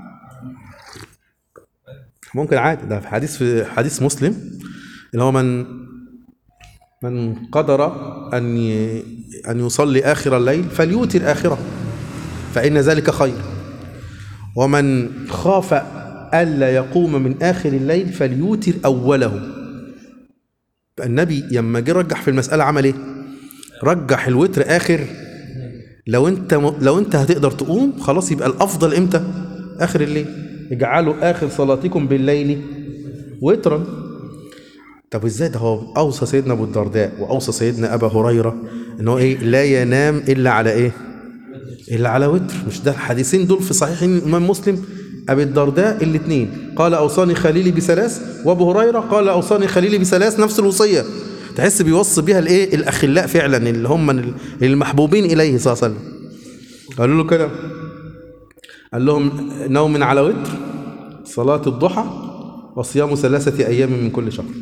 ممكن عادي ده في حديث في حديث مسلم اللي هو من من قدر ان ي- ان يصلي اخر الليل فليوتر اخره فان ذلك خير ومن خاف الا يقوم من اخر الليل فليوتر اوله النبي لما جه رجح في المساله عمل ايه رجح الوتر اخر لو انت لو انت هتقدر تقوم خلاص يبقى الافضل امتى اخر الليل اجعلوا اخر صلاتكم بالليل وترا طب ازاي ده هو اوصى سيدنا ابو الدرداء واوصى سيدنا ابا هريره ان هو ايه لا ينام الا على ايه الا على وتر مش ده الحديثين دول في صحيحين الامام مسلم ابي الدرداء الاثنين قال اوصاني خليلي بثلاث وابو هريره قال اوصاني خليلي بثلاث نفس الوصيه تحس بيوصي بيها الايه الاخلاء فعلا اللي هم المحبوبين اليه صلى الله عليه وسلم قالوا له كده قال لهم نوم على وتر صلاه الضحى وصيام ثلاثه ايام من كل شهر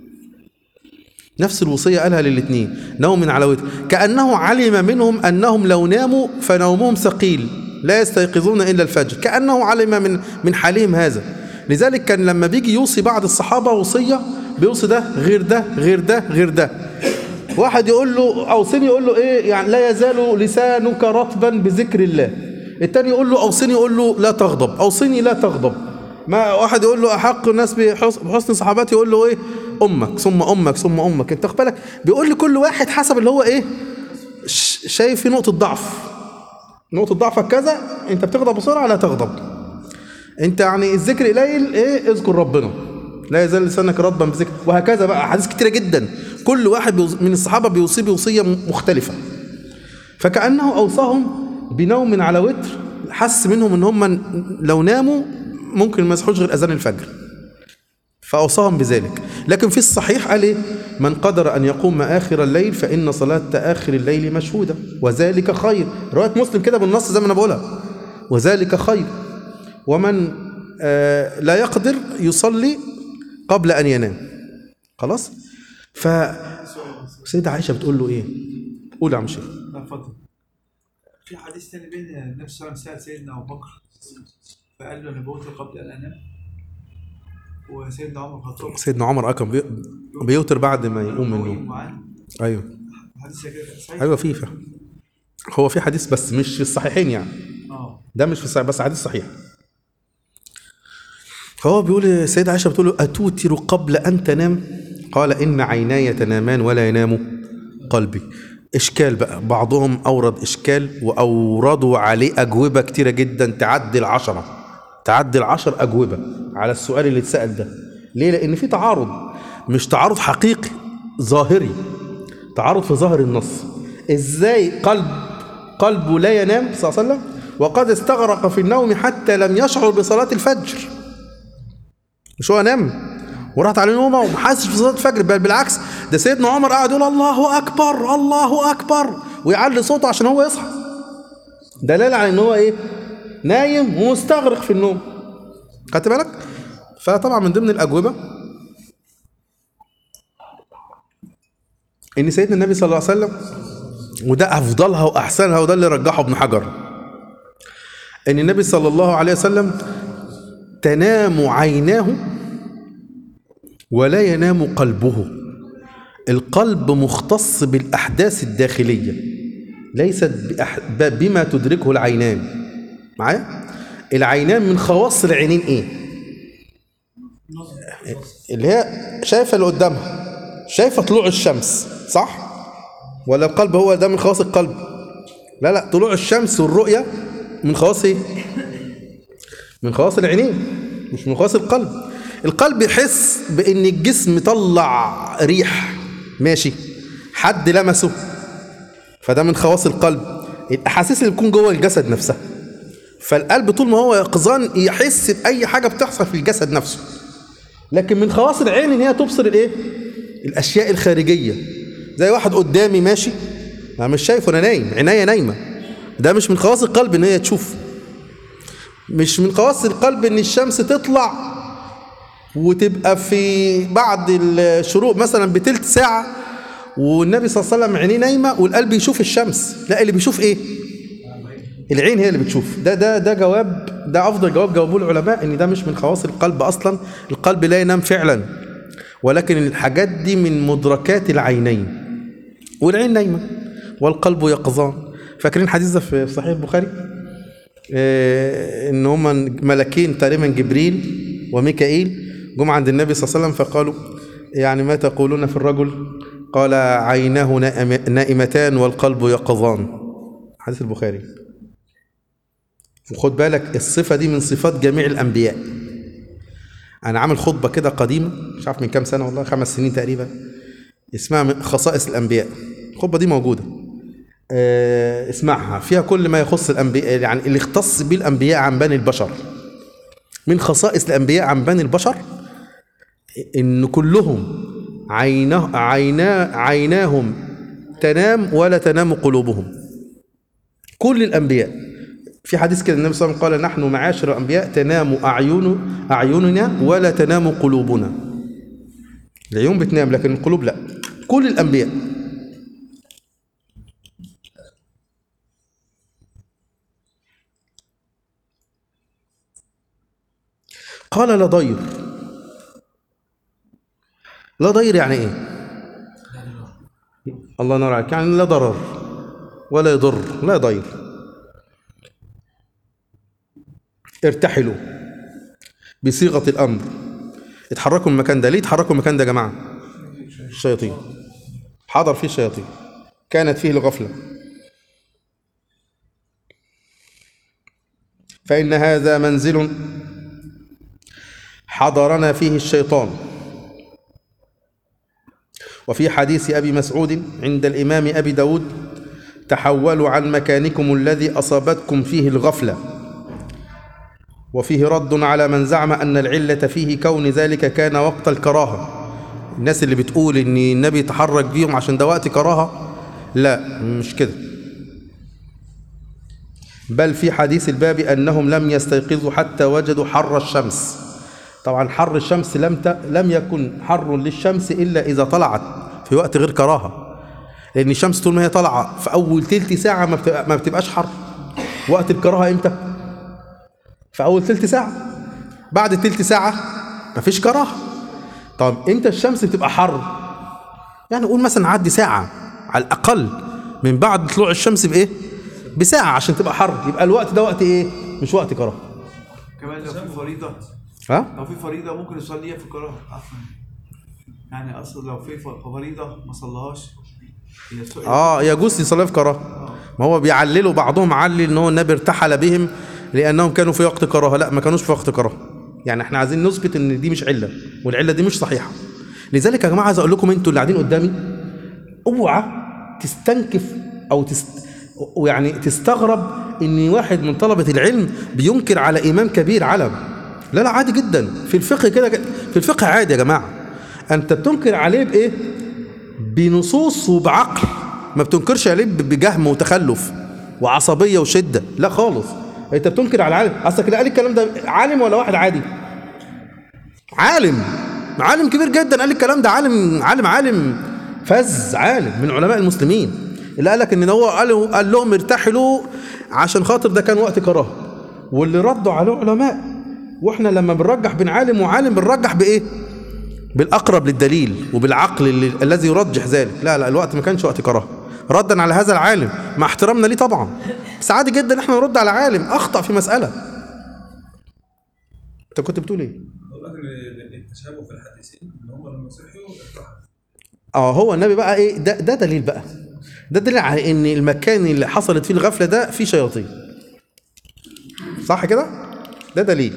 نفس الوصية قالها للاثنين نوم على وتر كأنه علم منهم أنهم لو ناموا فنومهم ثقيل لا يستيقظون إلا الفجر كأنه علم من من حالهم هذا لذلك كان لما بيجي يوصي بعض الصحابة وصية بيوصي ده غير ده غير ده غير ده واحد يقول له أوصني يقول له إيه يعني لا يزال لسانك رطبا بذكر الله التاني يقول له أوصني يقول له لا تغضب أوصني لا تغضب ما واحد يقول له أحق الناس بحسن بحسن صحاباتي يقول له إيه امك ثم امك ثم امك انت واخد بالك بيقول لكل واحد حسب اللي هو ايه ش- شايف في نقطه ضعف نقطه ضعفك كذا انت بتغضب بسرعه لا تغضب انت يعني الذكر قليل ايه اذكر ربنا لا يزال لسانك رطبا بذكر وهكذا بقى احاديث كتيره جدا كل واحد بيوص- من الصحابه بيوصي بوصيه م- مختلفه فكانه اوصاهم بنوم على وتر حس منهم ان هم لو ناموا ممكن ما يصحوش غير اذان الفجر فأوصاهم بذلك لكن في الصحيح قال إيه؟ من قدر أن يقوم آخر الليل فإن صلاة آخر الليل مشهودة وذلك خير رواية مسلم كده بالنص زي ما أنا بقولها وذلك خير ومن آه لا يقدر يصلي قبل أن ينام خلاص فسيدة عائشة بتقول له إيه قول يا عم شيخ لا اتفضل في حديث تاني بين النبي صلى الله عليه وسلم سأل سيدنا ابو بكر فقال له انا بوتر قبل ان انام وسيدنا عمر الخطاب سيدنا عمر أكرم بي- بيوتر بعد ما يقوم من النوم معاه أيوه حديث كده صحيح أيوه في فهم هو في حديث بس مش في الصحيحين يعني اه ده مش في الصحيح بس حديث صحيح فهو بيقول السيدة عائشة بتقول له أتوتر قبل أن تنام قال إن عيناي تنامان ولا ينام قلبي إشكال بقى بعضهم أورد إشكال وأوردوا عليه أجوبة كتيرة جدا تعدي العشرة تعدي العشر أجوبة على السؤال اللي اتسأل ده ليه؟ لأن في تعارض مش تعارض حقيقي ظاهري تعارض في ظاهر النص ازاي قلب قلبه لا ينام صلى الله عليه وسلم وقد استغرق في النوم حتى لم يشعر بصلاة الفجر مش هو نام وراحت عليه نومه وما حاسش في صلاه الفجر بل بالعكس ده سيدنا عمر قاعد يقول الله اكبر الله اكبر ويعلي صوته عشان هو يصحى دلاله على ان هو ايه نايم ومستغرق في النوم خدت بالك فطبعا من ضمن الاجوبه ان سيدنا النبي صلى الله عليه وسلم وده افضلها واحسنها وده اللي رجحه ابن حجر ان النبي صلى الله عليه وسلم تنام عيناه ولا ينام قلبه القلب مختص بالاحداث الداخليه ليست بأح... ب- بما تدركه العينان معايا العينان من خواص العينين ايه اللي هي شايفه اللي قدامها شايفه طلوع الشمس صح ولا القلب هو ده من خواص القلب لا لا طلوع الشمس والرؤيه من خواص ايه من خواص العينين مش من خواص القلب القلب يحس بان الجسم طلع ريح ماشي حد لمسه فده من خواص القلب الاحاسيس اللي بتكون جوه الجسد نفسها فالقلب طول ما هو يقظان يحس باي حاجه بتحصل في الجسد نفسه لكن من خواص العين ان هي تبصر الايه الاشياء الخارجيه زي واحد قدامي ماشي انا مش شايفه انا نايم عينيا نايمه ده مش من خواص القلب ان هي تشوف مش من خواص القلب ان الشمس تطلع وتبقى في بعد الشروق مثلا بتلت ساعه والنبي صلى الله عليه وسلم عينيه نايمه والقلب يشوف الشمس لا اللي بيشوف ايه العين هي اللي بتشوف ده ده ده جواب ده افضل جواب جاوبوه العلماء ان ده مش من خواص القلب اصلا القلب لا ينام فعلا ولكن الحاجات دي من مدركات العينين والعين نايمه والقلب يقظان فاكرين حديث ده في صحيح البخاري آه، ان هما ملكين تقريبا جبريل وميكائيل جم عند النبي صلى الله عليه وسلم فقالوا يعني ما تقولون في الرجل قال عيناه نائم- نائمتان والقلب يقظان حديث البخاري وخد بالك الصفة دي من صفات جميع الأنبياء أنا عامل خطبة كده قديمة مش عارف من كام سنة والله خمس سنين تقريبا اسمها من خصائص الأنبياء الخطبة دي موجودة آه، اسمعها فيها كل ما يخص الأنبياء يعني اللي اختص به الأنبياء عن بني البشر من خصائص الأنبياء عن بني البشر إن كلهم عينه عينا عيناهم تنام ولا تنام قلوبهم كل الأنبياء في حديث كده النبي صلى الله عليه وسلم قال نحن معاشر الأنبياء تنام أعين أعيننا ولا تنام قلوبنا العيون بتنام لكن القلوب لا كل الأنبياء قال لا ضير لا ضير يعني ايه الله ينور عليك يعني لا ضرر ولا يضر لا ضير ارتحلوا بصيغة الأمر اتحركوا من المكان ده ليه اتحركوا من المكان ده يا جماعة الشياطين حضر فيه الشياطين كانت فيه الغفلة فإن هذا منزل حضرنا فيه الشيطان وفي حديث أبي مسعود عند الإمام أبي داود تحولوا عن مكانكم الذي أصابتكم فيه الغفلة وفيه رد على من زعم أن العلة فيه كون ذلك كان وقت الكراهة الناس اللي بتقول ان النبي تحرك بيهم عشان ده وقت كراهة لا مش كده بل في حديث الباب أنهم لم يستيقظوا حتى وجدوا حر الشمس طبعا حر الشمس لم ت... لم يكن حر للشمس إلا إذا طلعت في وقت غير كراهة لأن الشمس طول ما هي طالعة في أول تلت ساعة ما, بتبقى... ما بتبقاش حر وقت الكراهة إمتى؟ في أول تلت ساعة بعد تلت ساعة مفيش كراهة طب إمتى الشمس بتبقى حر؟ يعني قول مثلا عدي ساعة على الأقل من بعد طلوع الشمس بإيه؟ بساعة عشان تبقى حر يبقى الوقت ده وقت إيه؟ مش وقت كراهة كمان لو في فريضة ها؟ لو في فريضة ممكن يصليها في الكراهة عفوا يعني أصلا لو في ف- فريضة ما صلاهاش هي الس- اه يجوز يصلي في كراهه ما هو بيعللوا بعضهم علل ان هو النبي ارتحل بهم لانهم كانوا في وقت كراهه لا ما كانوش في وقت كراهه يعني احنا عايزين نثبت ان دي مش عله والعله دي مش صحيحه لذلك يا جماعه عايز اقول لكم انتوا اللي قاعدين قدامي اوعى تستنكف او تست ويعني تستغرب ان واحد من طلبه العلم بينكر على امام كبير علم لا لا عادي جدا في الفقه كده في الفقه عادي يا جماعة أنت بتنكر عليه بإيه بنصوص وبعقل ما بتنكرش عليه ب- بجهم وتخلف وعصبية وشدة لا خالص أنت بتنكر على العالم أصلك اللي قال الكلام ده عالم ولا واحد عادي عالم عالم كبير جدا قال الكلام ده عالم عالم عالم فز عالم من علماء المسلمين اللي قال لك ان هو قال, قال لهم ارتحلوا عشان خاطر ده كان وقت كراهه واللي ردوا عليه علماء واحنا لما بنرجح بين عالم وعالم بنرجح بايه بالاقرب للدليل وبالعقل اللي الذي يرجح ذلك لا لا الوقت ما كانش وقت كراهه ردا على هذا العالم مع احترامنا ليه طبعا بس عادي جدا احنا نرد على عالم اخطا في مساله انت كنت بتقول ايه بقول لك ان التشابه في الحديثين ان هم لما صحيوا ارتاحوا اه هو النبي بقى ايه ده ده دليل بقى ده دليل على ان المكان اللي حصلت فيه الغفله ده فيه شياطين صح كده ده دليل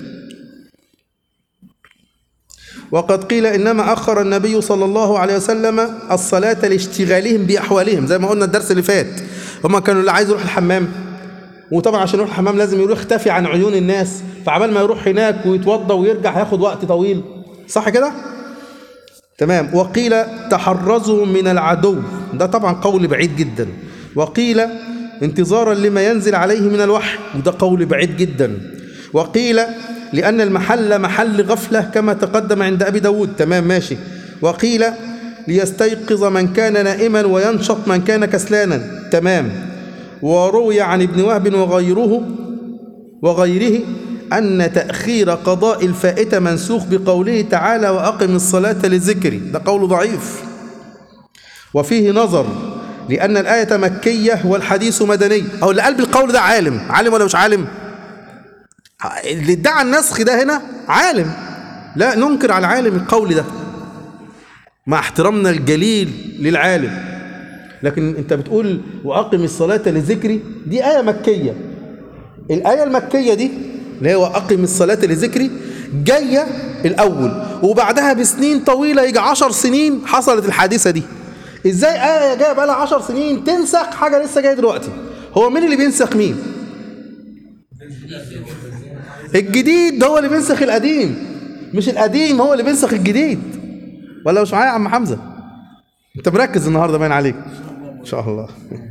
وقد قيل انما اخر النبي صلى الله عليه وسلم الصلاه لاشتغالهم باحوالهم زي ما قلنا الدرس اللي فات هما كانوا اللي عايز يروح الحمام وطبعا عشان يروح الحمام لازم يروح يختفي عن عيون الناس فعبال ما يروح هناك ويتوضى ويرجع هياخد وقت طويل صح كده تمام وقيل تحرزوا من العدو ده طبعا قول بعيد جدا وقيل انتظارا لما ينزل عليه من الوحي وده قول بعيد جدا وقيل لأن المحل محل غفلة كما تقدم عند أبي داود تمام ماشي وقيل ليستيقظ من كان نائما وينشط من كان كسلانا تمام وروي عن ابن وهب وغيره وغيره أن تأخير قضاء الفائتة منسوخ بقوله تعالى وأقم الصلاة لذكري ده قول ضعيف وفيه نظر لأن الآية مكية والحديث مدني أو اللي قال بالقول ده عالم عالم ولا مش عالم اللي ادعى النسخ ده هنا عالم لا ننكر على العالم القول ده مع احترامنا الجليل للعالم لكن انت بتقول وأقم الصلاة لذكري دي آية مكية الآية المكية دي اللي هو أقم الصلاة لذكري جاية الأول وبعدها بسنين طويلة يجي عشر سنين حصلت الحادثة دي إزاي آية جاية بقى لها عشر سنين تنسخ حاجة لسه جاية دلوقتي هو مين اللي بينسخ مين الجديد هو اللي بينسخ القديم مش القديم هو اللي بينسخ الجديد ولا مش معايا يا عم حمزة انت مركز النهارده باين عليك ان شاء الله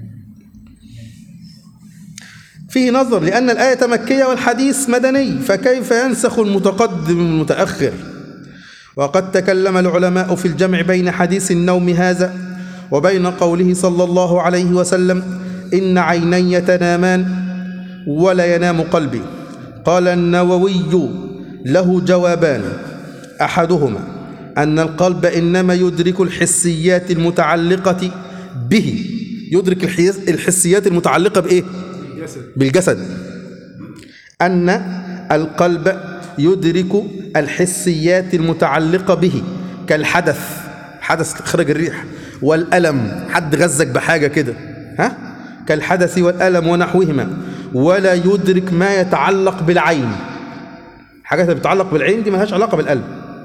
فيه نظر لأن الآية مكية والحديث مدني فكيف ينسخ المتقدم المتأخر وقد تكلم العلماء في الجمع بين حديث النوم هذا وبين قوله صلى الله عليه وسلم إن عيني تنامان ولا ينام قلبي قال النووي له جوابان أحدهما أن القلب إنما يدرك الحسيات المتعلقة به يدرك الحيس- الحسيات المتعلقة بإيه؟ بالجسد أن القلب يدرك الحسيات المتعلقة به كالحدث حدث خرج الريح والألم حد غزك بحاجة كده ها كالحدث والألم ونحوهما ولا يدرك ما يتعلق بالعين حاجات اللي بتتعلق بالعين دي ملهاش علاقة بالقلب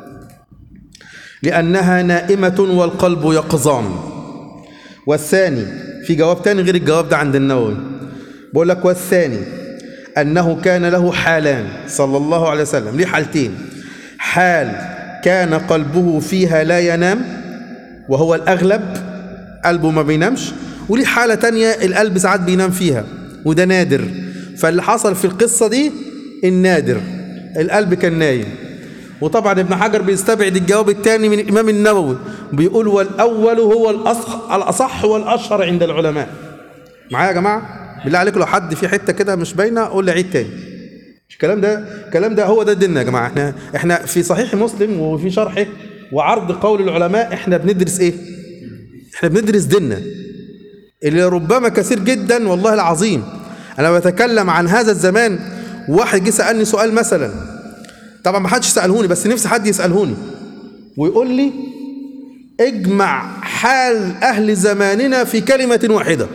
لأنها نائمة والقلب يقظان والثاني في جواب تاني غير الجواب ده عند النووي بقول لك والثاني أنه كان له حالان صلى الله عليه وسلم ليه حالتين حال كان قلبه فيها لا ينام وهو الأغلب قلبه ما بينامش وليه حالة تانية القلب ساعات بينام فيها وده نادر فاللي حصل في القصة دي النادر القلب كان نايم وطبعا ابن حجر بيستبعد الجواب الثاني من الإمام النووي بيقول والأول هو الأصح, الأصح والأشهر عند العلماء معايا يا جماعة بالله عليكم لو حد في حتة كده مش باينة قول لي عيد تاني الكلام ده الكلام ده هو ده ديننا يا جماعة احنا احنا في صحيح مسلم وفي شرحه وعرض قول العلماء احنا بندرس ايه احنا بندرس ديننا اللي ربما كثير جدا والله العظيم انا بتكلم عن هذا الزمان واحد جه سالني سؤال مثلا طبعا ما حدش سالهوني بس نفسي حد يسالهوني ويقول لي اجمع حال اهل زماننا في كلمه واحده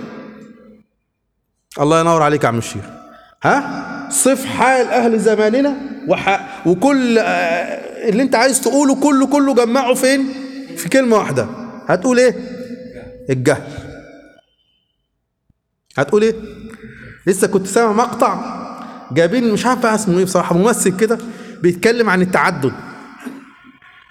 الله ينور عليك يا عم الشيخ ها صف حال اهل زماننا وح... وكل آه، اللي انت عايز تقوله كله كله جمعه فين في كلمه واحده هتقول ايه الجهل هتقول ايه لسه كنت سامع مقطع جايبين مش عارف بقى اسمه ايه بصراحه ممثل كده بيتكلم عن التعدد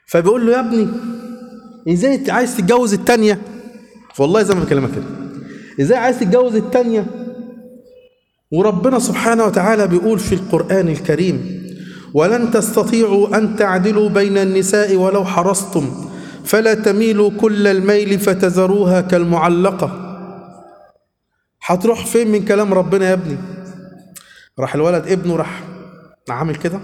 فبيقول له يا ابني ازاي عايز تتجوز التانية والله زي ما بكلمك كده ازاي عايز تتجوز التانية وربنا سبحانه وتعالى بيقول في القرآن الكريم ولن تستطيعوا أن تعدلوا بين النساء ولو حرصتم فلا تميلوا كل الميل فتذروها كالمعلقة هتروح فين من كلام ربنا يا ابني راح الولد ابنه راح عامل كده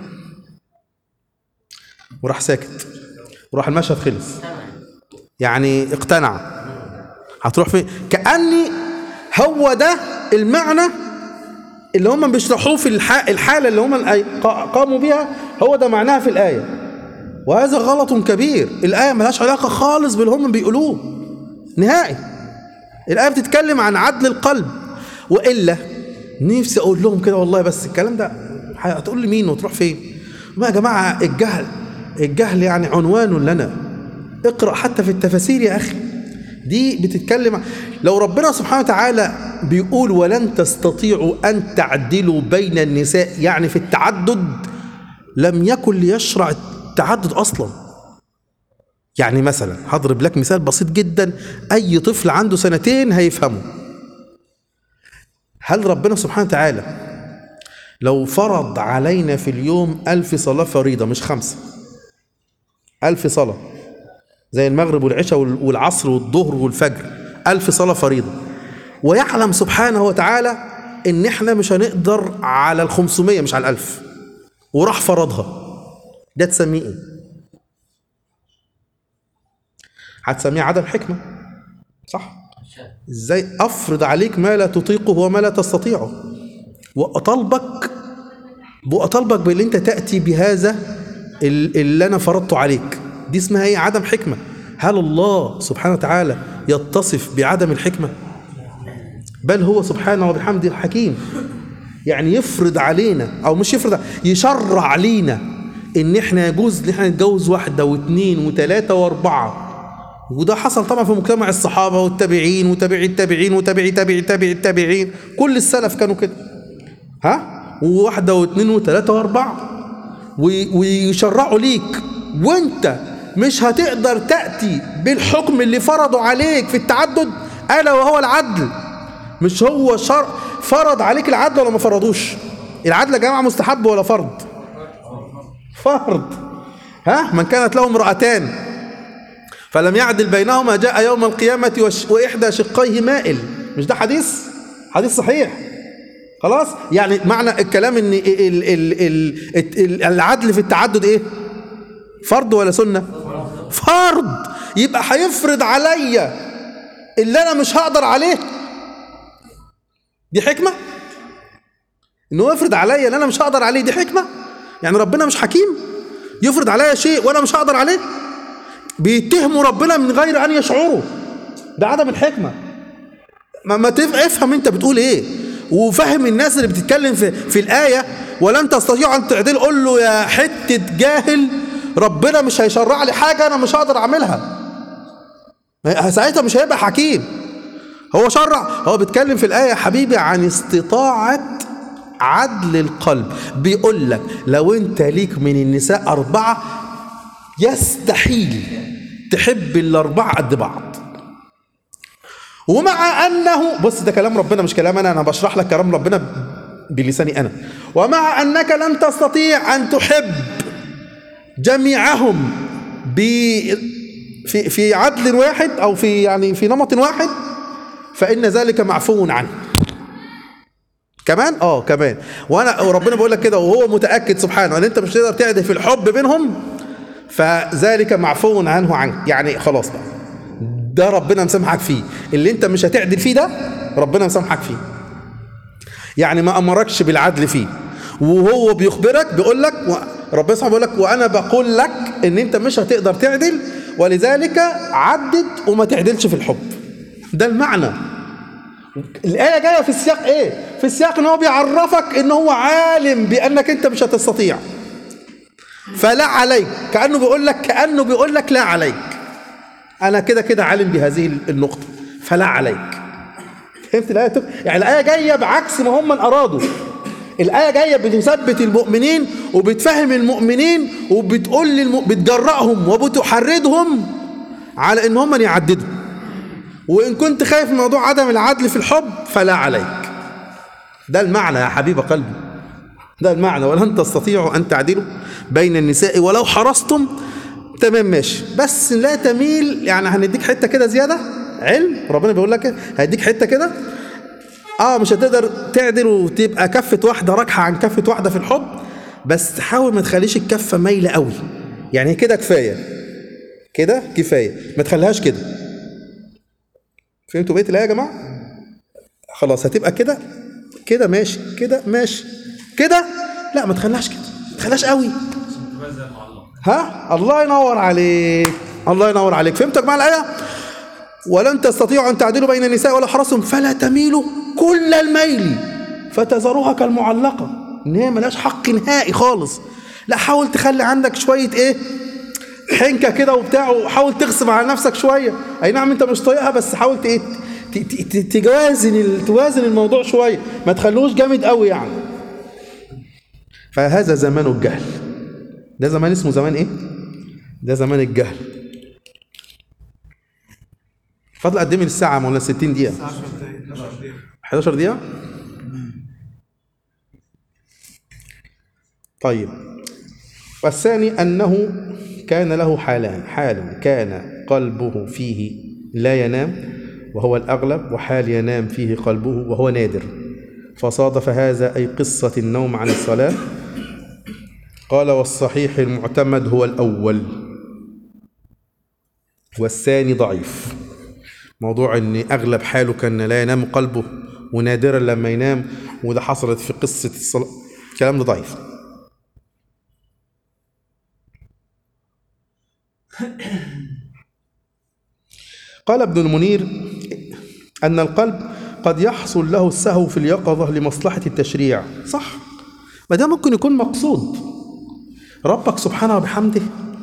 وراح ساكت وراح المشهد خلص يعني اقتنع هتروح فين كأني هو ده المعنى اللي هم بيشرحوه في الح- الحالة اللي هم الآي- قا- قاموا بيها هو ده معناها في الآية وهذا غلط كبير الآية ملهاش علاقة خالص باللي هم بيقولوه نهائي الآية بتتكلم عن عدل القلب وإلا نفسي أقول لهم كده والله بس الكلام ده هتقول لي مين وتروح فين ما يا جماعة الجهل الجهل يعني عنوان لنا اقرأ حتى في التفاسير يا أخي دي بتتكلم عن- لو ربنا سبحانه وتعالى بيقول ولن تستطيعوا أن تعدلوا بين النساء يعني في التعدد لم يكن ليشرع التعدد أصلا يعني مثلا هضرب لك مثال بسيط جدا أي طفل عنده سنتين هيفهمه هل ربنا سبحانه وتعالى لو فرض علينا في اليوم ألف صلاة فريضة مش خمسة ألف صلاة زي المغرب والعشاء وال- والعصر والظهر والفجر ألف صلاة فريضة ويعلم سبحانه وتعالى إن إحنا مش هنقدر على الخمسمية مش على الألف وراح فرضها ده تسميه إيه؟ هتسميه عدم حكمة صح؟ إزاي أفرض عليك ما لا تطيقه وما لا تستطيعه وأطالبك وأطالبك باللي أنت تأتي بهذا ال- اللي أنا فرضته عليك دي اسمها إيه عدم حكمة هل الله سبحانه وتعالى يتصف بعدم الحكمة بل هو سبحانه وبحمده الحكيم يعني يفرض علينا او مش يفرض يشرع علينا ان احنا يجوز ان احنا نتجوز واحده واثنين وثلاثه واربعه وده حصل طبعا في مجتمع الصحابه والتابعين وتابعي التابعين وتابعي تابعي تابعي التابعين كل السلف كانوا كده ها وواحده واثنين وثلاثه واربعه وي- ويشرعوا ليك وانت مش هتقدر تاتي بالحكم اللي فرضوا عليك في التعدد الا وهو العدل مش هو شر فرض عليك العدل ولا ما فرضوش العدل يا جماعه مستحب ولا فرض فرض ها من كانت له امرأتان فلم يعدل بينهما جاء يوم القيامة وش وإحدى شقيه مائل مش ده حديث حديث صحيح خلاص يعني معنى الكلام ان ال ال ال ال العدل في التعدد ايه فرض ولا سنة فرض يبقى هيفرض عليا اللي انا مش هقدر عليه دي حكمة ان هو يفرض عليا اللي انا مش هقدر عليه دي حكمة يعني ربنا مش حكيم يفرض عليا شيء وانا مش هقدر عليه بيتهموا ربنا من غير ان يشعروا ده عدم الحكمة ما, ما تف... افهم انت بتقول ايه وفهم الناس اللي بتتكلم في في الايه ولن تستطيعوا ان تعدلوا قول له يا حته جاهل ربنا مش هيشرع لي حاجه انا مش هقدر اعملها ساعتها مش هيبقى حكيم هو شرع هو بيتكلم في الايه يا حبيبي عن استطاعه عدل القلب بيقول لك لو انت ليك من النساء اربعه يستحيل تحب الاربعه قد بعض ومع انه بص ده كلام ربنا مش كلام انا انا بشرح لك كلام ربنا بلساني انا ومع انك لن تستطيع ان تحب جميعهم ب في في عدل واحد او في يعني في نمط واحد فان ذلك معفو عنه كمان اه كمان وانا وربنا بيقول لك كده وهو متاكد سبحانه ان انت مش تقدر تعدل في الحب بينهم فذلك معفو عنه عنك يعني خلاص بقى ده ربنا مسامحك فيه اللي انت مش هتعدل فيه ده ربنا مسامحك فيه يعني ما امركش بالعدل فيه وهو بيخبرك بيقول لك و... ربنا سبحانه بيقول لك وانا بقول لك ان انت مش هتقدر تعدل ولذلك عدد وما تعدلش في الحب ده المعنى الآية جاية في السياق إيه؟ في السياق إن هو بيعرفك إن هو عالم بأنك أنت مش هتستطيع. فلا عليك، كأنه بيقول لك كأنه بيقول لك لا عليك. أنا كده كده عالم بهذه النقطة، فلا عليك. فهمت الآية؟ يعني الآية جاية بعكس ما هم من أرادوا. الآية جاية بتثبت المؤمنين وبتفهم المؤمنين وبتقول للم... بتجرأهم وبتحردهم على ان هم يعددوا وان كنت خايف من موضوع عدم العدل في الحب فلا عليك ده المعنى يا حبيب قلبي ده المعنى ولن تستطيعوا ان تعدلوا بين النساء ولو حرصتم تمام ماشي بس لا تميل يعني هنديك حته كده زياده علم ربنا بيقول لك هيديك حته كده اه مش هتقدر تعدل وتبقى كفه واحده راكحه عن كفه واحده في الحب بس تحاول ما تخليش الكفه مايله قوي يعني كده كفايه كده كفايه ما تخليهاش كده فهمتوا بقيه الايه يا جماعه خلاص هتبقى كده كده ماشي كده ماشي كده لا ما تخليهاش كده ما تخليهاش قوي ها الله ينور عليك الله ينور عليك فهمت يا جماعه الايه ولن تستطيعوا ان تعدلوا بين النساء ولا حرصتم فلا تميلوا كل الميل فتذروها كالمعلقه ان هي ملهاش حق نهائي خالص لا حاول تخلي عندك شويه ايه حنكه كده وبتاع وحاول تغصب على نفسك شويه اي نعم انت مش طايقها بس حاول ت- ت- ت- ت- توازن ال- توازن الموضوع شويه ما تخلوش جامد قوي يعني فهذا زمان الجهل ده زمان اسمه زمان ايه ده زمان الجهل فضل قد ايه من الساعه مولانا 60 دقيقه 10 دقايق 12 دقيقة 11 دقيقة طيب والثاني أنه كان له حالان حال كان قلبه فيه لا ينام وهو الأغلب وحال ينام فيه قلبه وهو نادر فصادف هذا أي قصة النوم عن الصلاة قال والصحيح المعتمد هو الأول والثاني ضعيف موضوع ان اغلب حاله كان لا ينام قلبه ونادرا لما ينام وده حصلت في قصه الصلاه الكلام ده ضعيف قال ابن المنير ان القلب قد يحصل له السهو في اليقظه لمصلحه التشريع صح ما ده ممكن يكون مقصود ربك سبحانه وبحمده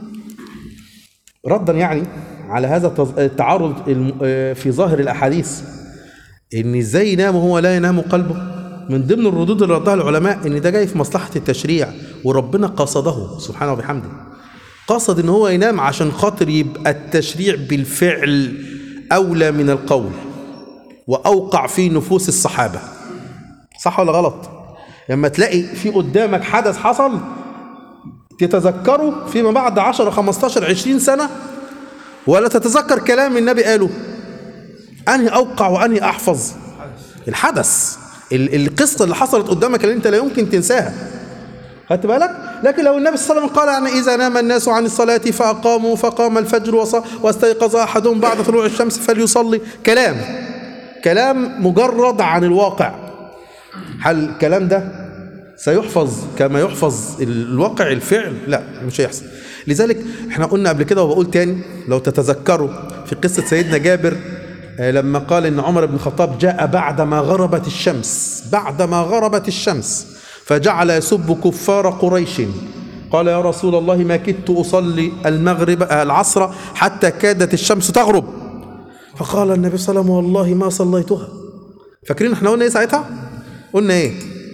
ردا يعني على هذا التز- التعارض الم- آه، في ظاهر الاحاديث ان ازاي ينام وهو لا ينام قلبه من ضمن الردود اللي ردها العلماء ان ده جاي في مصلحه التشريع وربنا قصده سبحانه وبحمده قصد ان هو ينام عشان خاطر يبقى التشريع بالفعل اولى من القول واوقع في نفوس الصحابه صح ولا غلط لما تلاقي في قدامك حدث حصل تتذكره فيما بعد 10 15 20 سنه ولا تتذكر كلام النبي قاله انهي اوقع وانهي احفظ الحدث ال- القصه اللي حصلت قدامك اللي انت لا يمكن تنساها خدت بالك لكن لو النبي صلى الله عليه وسلم قال يعني اذا نام الناس عن الصلاه فاقاموا فقام الفجر وص- واستيقظ احدهم بعد طلوع الشمس فليصلي كلام كلام مجرد عن الواقع هل الكلام ده سيحفظ كما يحفظ الواقع الفعل لا مش هيحصل لذلك احنا قلنا قبل كده وبقول تاني لو تتذكروا في قصة سيدنا جابر آه، لما قال ان عمر بن الخطاب جاء بعدما غربت الشمس بعدما غربت الشمس فجعل يسب كفار قريش قال يا رسول الله ما كدت اصلي المغرب آه، العصر حتى كادت الشمس تغرب فقال النبي صلى الله عليه وسلم والله ما صليتها فاكرين احنا قلنا ايه ساعتها قلنا ايه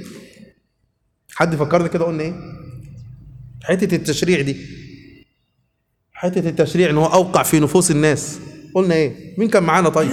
حد فكرني كده قلنا ايه حته التشريع دي حته التشريع ان هو اوقع في نفوس الناس قلنا ايه مين كان معانا طيب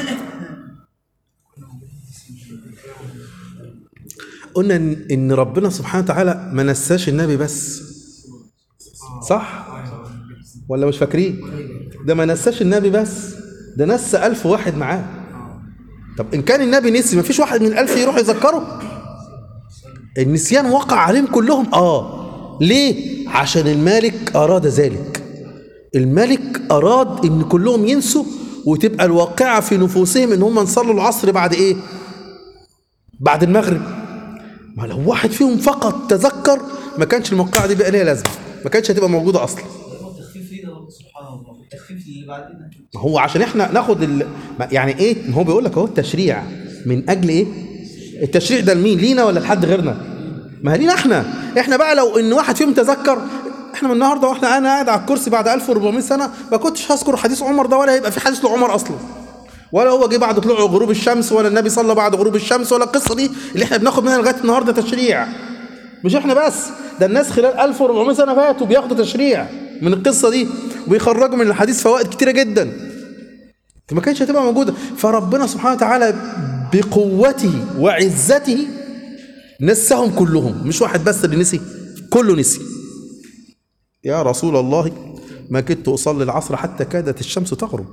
قلنا ان إن ربنا سبحانه وتعالى ما نساش النبي بس صح ولا مش فاكرين ده ما نساش النبي بس ده نسى ألف واحد معاه طب إن كان النبي نسي ما فيش واحد من الألف يروح يذكره النسيان وقع عليهم كلهم اه ليه عشان الملك اراد ذلك الملك اراد ان كلهم ينسوا وتبقى الواقعه في نفوسهم ان هم نصلوا العصر بعد ايه بعد المغرب ما لو واحد فيهم فقط تذكر ما كانش الموقعه دي بقى ليها لازمه ما كانتش هتبقى موجوده اصلا هو التخفيف لينا برضه سبحان الله التخفيف اللي بعدين ما هو عشان احنا ناخد ال... ما- يعني ايه ما هو بيقول لك اهو التشريع من اجل ايه التشريع ده لمين لينا ولا لحد غيرنا ما هي لينا احنا احنا بقى لو ان واحد فيهم تذكر احنا من النهارده واحنا انا قاعد على الكرسي بعد 1400 سنه ما كنتش هذكر حديث عمر ده ولا هيبقى في حديث لعمر اصلا ولا هو جه بعد طلوع غروب الشمس ولا النبي صلى بعد غروب الشمس ولا القصه دي اللي احنا بناخد منها لغايه النهارده تشريع مش احنا بس ده الناس خلال 1400 سنه فاتوا بياخدوا تشريع من القصه دي وبيخرجوا من الحديث فوائد كتيره جدا دي ما كانتش هتبقى موجوده فربنا سبحانه وتعالى بقوته وعزته نسهم كلهم مش واحد بس اللي نسي كله نسي يا رسول الله ما كدت اصلي العصر حتى كادت الشمس تغرب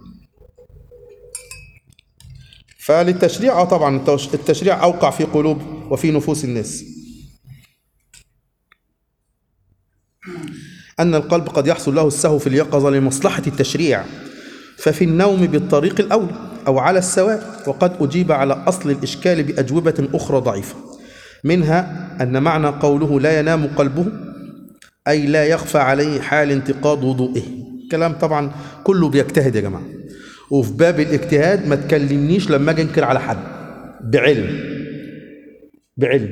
فللتشريع آه طبعا التوش- التشريع اوقع في قلوب وفي نفوس الناس أن القلب قد يحصل له السهو في اليقظة لمصلحة التشريع ففي النوم بالطريق الأولى أو على السواء وقد أجيب على أصل الإشكال بأجوبة أخرى ضعيفة منها أن معنى قوله لا ينام قلبه أي لا يخفى عليه حال انتقاض وضوئه كلام طبعا كله بيجتهد يا جماعة وفي باب الاجتهاد ما تكلمنيش لما اجي انكر على حد بعلم بعلم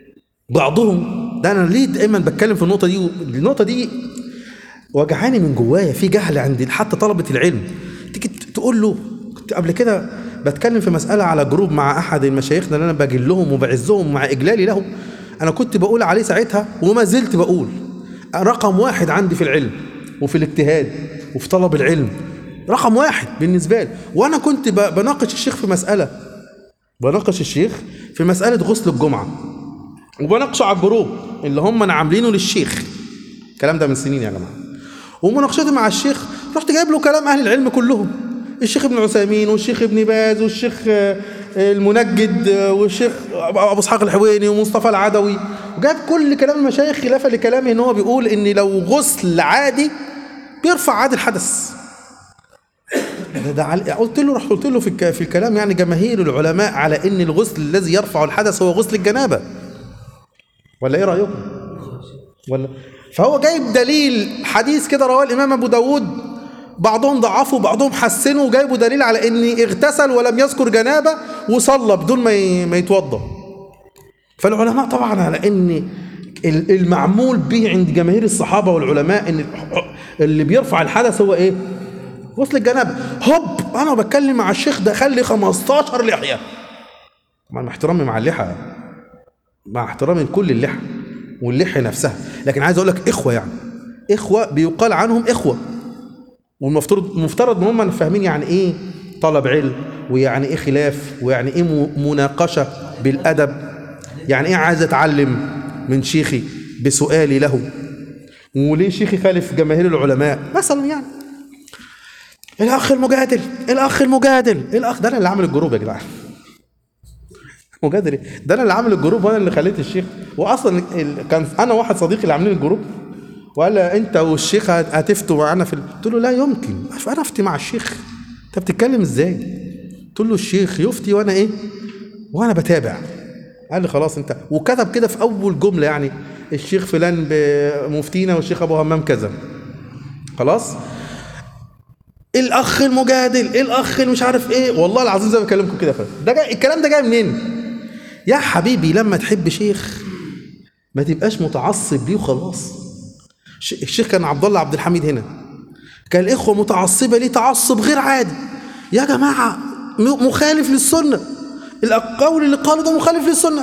بعضهم ده انا ليه دايما بتكلم في النقطه دي النقطه دي وجعاني من جوايا في جهل عند حتى طلبه العلم تيجي تقول له كنت قبل كده بتكلم في مساله على جروب مع احد مشايخنا اللي انا بجلهم وبعزهم مع اجلالي لهم انا كنت بقول عليه ساعتها وما زلت بقول رقم واحد عندي في العلم وفي الاجتهاد وفي طلب العلم رقم واحد بالنسبه لي وانا كنت ب- بناقش الشيخ في مساله بناقش الشيخ في مساله غسل الجمعه وبناقشه على الجروب اللي هم انا عاملينه للشيخ الكلام ده من سنين يا جماعه ومناقشتي مع الشيخ رحت جايب له كلام اهل العلم كلهم الشيخ ابن عثيمين والشيخ ابن باز والشيخ آه، المنجد آه، والشيخ ابو اسحاق الحويني ومصطفى العدوي وجاب كل كلام المشايخ خلافا لكلامه ان هو بيقول ان لو غسل عادي بيرفع عادي الحدث ده, ده عل- قلت له رحت قلت له في الك- في الكلام يعني جماهير العلماء على ان الغسل الذي يرفع الحدث هو غسل الجنابه ولا ايه رايكم ولا فهو جايب دليل حديث كده رواه الامام ابو داود بعضهم ضعفوا بعضهم حسنوا وجايبوا دليل على ان اغتسل ولم يذكر جنابه وصلى بدون ما ي- ما يتوضا فالعلماء طبعا على ان ال- المعمول به عند جماهير الصحابه والعلماء ان اللي بيرفع الحدث هو ايه غسل الجنابه هوب انا بتكلم مع الشيخ دخل لي 15 لحيه مع احترامي مع اللحى مع احترامي لكل اللحى واللحية نفسها لكن عايز اقول لك اخوه يعني اخوه بيقال عنهم اخوه والمفترض المفترض ان هم فاهمين يعني ايه طلب علم ويعني ايه خلاف ويعني ايه م- مناقشه بالادب يعني ايه عايز اتعلم من شيخي بسؤالي له وليه شيخي خالف جماهير العلماء مثلا يعني الاخ المجادل الاخ المجادل الاخ ده انا اللي عامل الجروب يا جدعان مجادل إيه؟ ده انا اللي عامل الجروب وانا اللي خليت الشيخ واصلا ال- كان انا واحد صديقي اللي عاملين الجروب وقال لي انت والشيخ هت- هتفتوا معانا في ال- قلت له لا يمكن انا افتي مع الشيخ انت بتتكلم ازاي قلت له الشيخ يفتي وانا ايه وانا بتابع قال لي خلاص انت وكتب كده في اول جمله يعني الشيخ فلان ب- مفتينا والشيخ ابو همام كذا خلاص الاخ المجادل الاخ اللي مش عارف ايه والله العظيم زي ما بكلمكم كده فعلا ده جاي الكلام ده جاي منين يا حبيبي لما تحب شيخ ما تبقاش متعصب بيه وخلاص ش- الشيخ كان عبد الله عبد الحميد هنا كان الاخوه متعصبه ليه تعصب غير عادي يا جماعه م- مخالف للسنه القول اللي قاله ده مخالف للسنه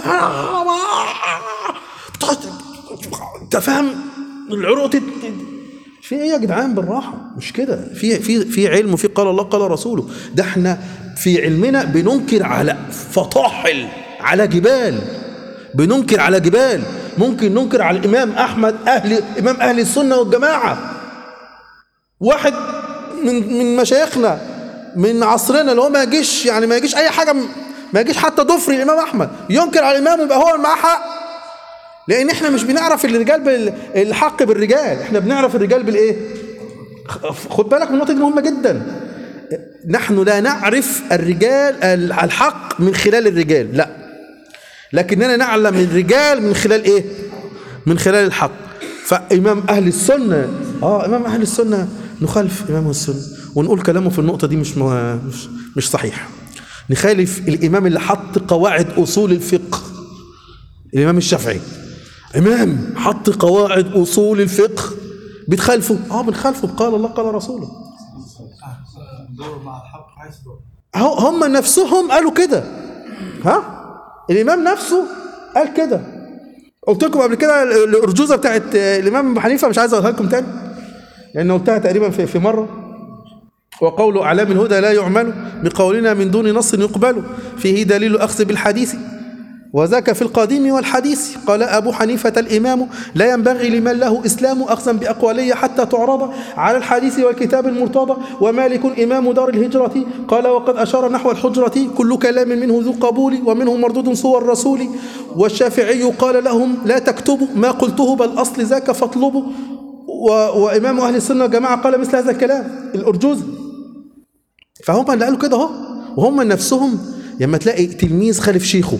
انت فاهم العروق تت- في ايه يا جدعان بالراحه مش كده في في في علم وفي قال الله قال رسوله ده احنا في علمنا بننكر على فطاحل على جبال بننكر على جبال ممكن ننكر على الامام احمد اهل امام اهل السنه والجماعه واحد من من مشايخنا من عصرنا اللي هو ما يجيش يعني ما يجيش اي حاجه م- ما يجيش حتى ضفري الامام احمد ينكر على الامام ويبقى هو اللي معاه حق لان احنا مش بنعرف الرجال بال... الحق بالرجال احنا بنعرف الرجال بالايه خ- خد بالك من النقطه دي مهمه جدا نحن لا نعرف الرجال ال- الحق من خلال الرجال لا لكننا نعلم الرجال من خلال ايه من خلال الحق فامام اهل السنه اه امام اهل السنه نخالف امام السنه ونقول كلامه في النقطه دي مش م- مش مش صحيح نخالف الامام اللي حط قواعد اصول الفقه الامام الشافعي امام حط قواعد اصول الفقه بتخالفه اه بنخالفه قال الله قال رسوله ندور مع الحق حيث دور هو- هم نفسهم قالوا كده ها الامام نفسه قال كده قلت لكم قبل كده الارجوزه بتاعت الامام ابو حنيفه مش عايز اقولها لكم تاني لان قلتها تقريبا في في مره وقول اعلام الهدى لا يعمل بقولنا من دون نص يقبل فيه دليل الاخذ بالحديث وذاك في القديم والحديث قال أبو حنيفة الإمام لا ينبغي لمن له إسلام أخذا بأقوالية حتى تعرض على الحديث والكتاب المرتضى ومالك إمام دار الهجرة قال وقد أشار نحو الحجرة كل كلام منه ذو قبول ومنه مردود صور الرسول والشافعي قال لهم لا تكتبوا ما قلته بل أصل ذاك فاطلبوا و... وإمام أهل السنة والجماعة قال مثل هذا الكلام الأرجوز فهم اللي قالوا كده اهو وهم نفسهم لما تلاقي تلميذ خالف شيخه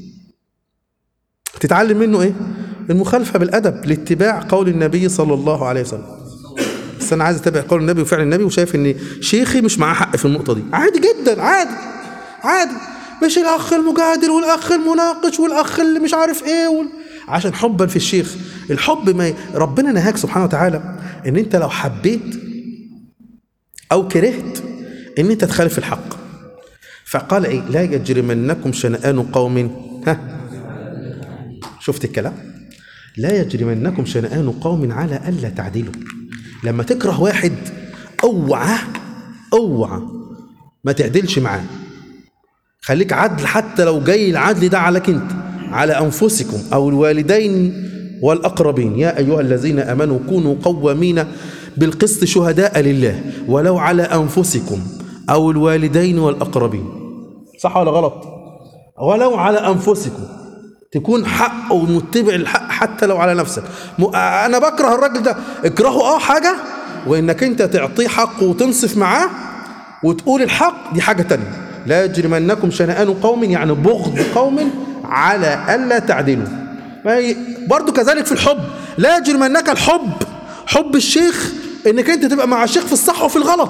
تتعلم منه ايه المخالفه بالادب لاتباع قول النبي صلى الله عليه وسلم بس انا عايز اتبع قول النبي وفعل النبي وشايف ان شيخي مش معاه حق في النقطه دي عادي جدا عادي عادي مش الاخ المجادل والاخ المناقش والاخ اللي مش عارف ايه وال... عشان حبا في الشيخ الحب ما ي... ربنا نهاك سبحانه وتعالى ان انت لو حبيت او كرهت ان انت تخالف الحق فقال ايه لا يجرمنكم شنآن قوم ها شفت الكلام لا يجرمنكم شنآن قوم على ألا تعدلوا لما تكره واحد اوعى اوعى ما تعدلش معاه خليك عدل حتى لو جاي العدل ده عليك انت على انفسكم او الوالدين والاقربين يا ايها الذين امنوا كونوا قوامين بالقسط شهداء لله ولو على انفسكم او الوالدين والاقربين صح ولا غلط ولو على انفسكم تكون حق ومتبع الحق حتى لو على نفسك م... انا بكره الراجل ده اكرهه اه حاجه وانك انت تعطيه حقه وتنصف معاه وتقول الحق دي حاجه تانية لا يجرمنكم شنآن قوم يعني بغض قوم على الا تعدلوا ما هي برضو كذلك في الحب لا يجرمنك الحب حب الشيخ انك انت تبقى مع الشيخ في الصح وفي الغلط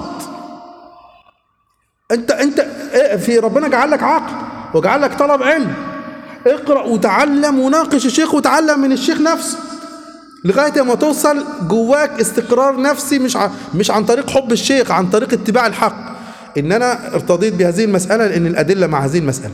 انت انت في ربنا جعل لك عقل وجعل لك طلب علم اقرا وتعلم وناقش الشيخ وتعلم من الشيخ نفسه لغايه ما توصل جواك استقرار نفسي مش ع... مش عن طريق حب الشيخ عن طريق اتباع الحق ان انا ارتضيت بهذه المساله لان الادله مع هذه المساله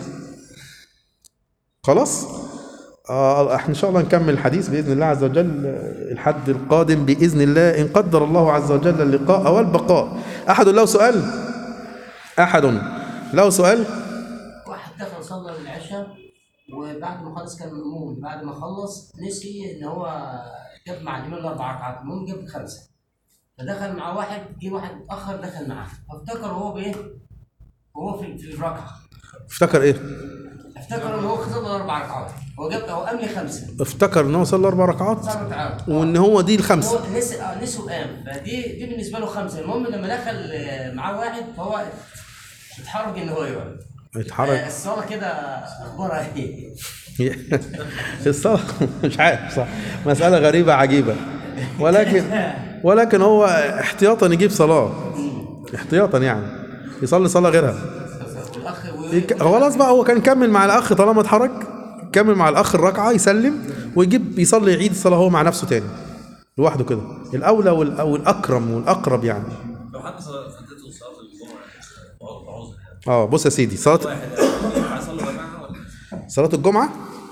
خلاص آه احنا ان شاء الله نكمل الحديث باذن الله عز وجل الحد القادم باذن الله ان قدر الله عز وجل اللقاء والبقاء احد له سؤال احد له سؤال واحد دخل صلى العشاء وبعد ما خلص كان مأمون بعد ما خلص نسي ان هو جاب مع الامام الاربع ركعات المهم جاب خمسه فدخل مع واحد جه واحد اتاخر دخل معاه فافتكر هو بايه؟ وهو في في الركعه افتكر ايه افتكر ان هو صلى اربع ركعات هو جاب هو قام لي خمسه افتكر ان هو صلى اربع ركعات صلى ركعات وان هو دي الخمسه هو نسي آه، نسي وقام فدي دي بالنسبه له خمسه المهم لما دخل آه، معاه واحد فهو اتحرج ان هو يقعد آه، يتحرك الصلاه كده اخبارها ايه؟ الصلاة مش عارف صح مسألة غريبة عجيبة ولكن ولكن هو احتياطا يجيب صلاة احتياطا يعني يصلي صلاة غيرها والاخ يك- خلاص بقى هو كان كمل مع الأخ طالما اتحرك كمل مع الأخ الركعة يسلم ويجيب يصلي يعيد الصلاة هو مع نفسه تاني لوحده كده الأولى وال- أو الأكرم والأقرب يعني لو حد صلى- فاتته صلاه الجمعه وعذر عذر يعني اه بص يا سيدي صلاة واحد ينفع يصلي جماعه ولا صلاة الجمعة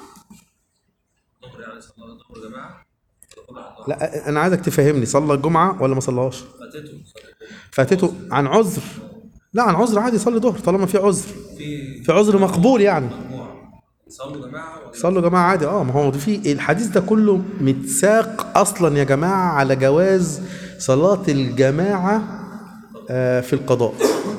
ظهر يعني صلى ظهر جماعه ولا كل واحد لوحده؟ لا أنا عايزك تفهمني صلى الجمعة ولا ما صلاش فاتته صلاه الجمعه فاتته عن عذر لا عن عذر عادي يصلي ظهر طالما في عذر في في عذر مقبول يعني مجموعه يصلوا جماعه ولا صلوا يا جماعه عادي اه ما هو في الحديث ده كله متساق اصلا يا جماعه على جواز صلاه الجماعه آه، في القضاء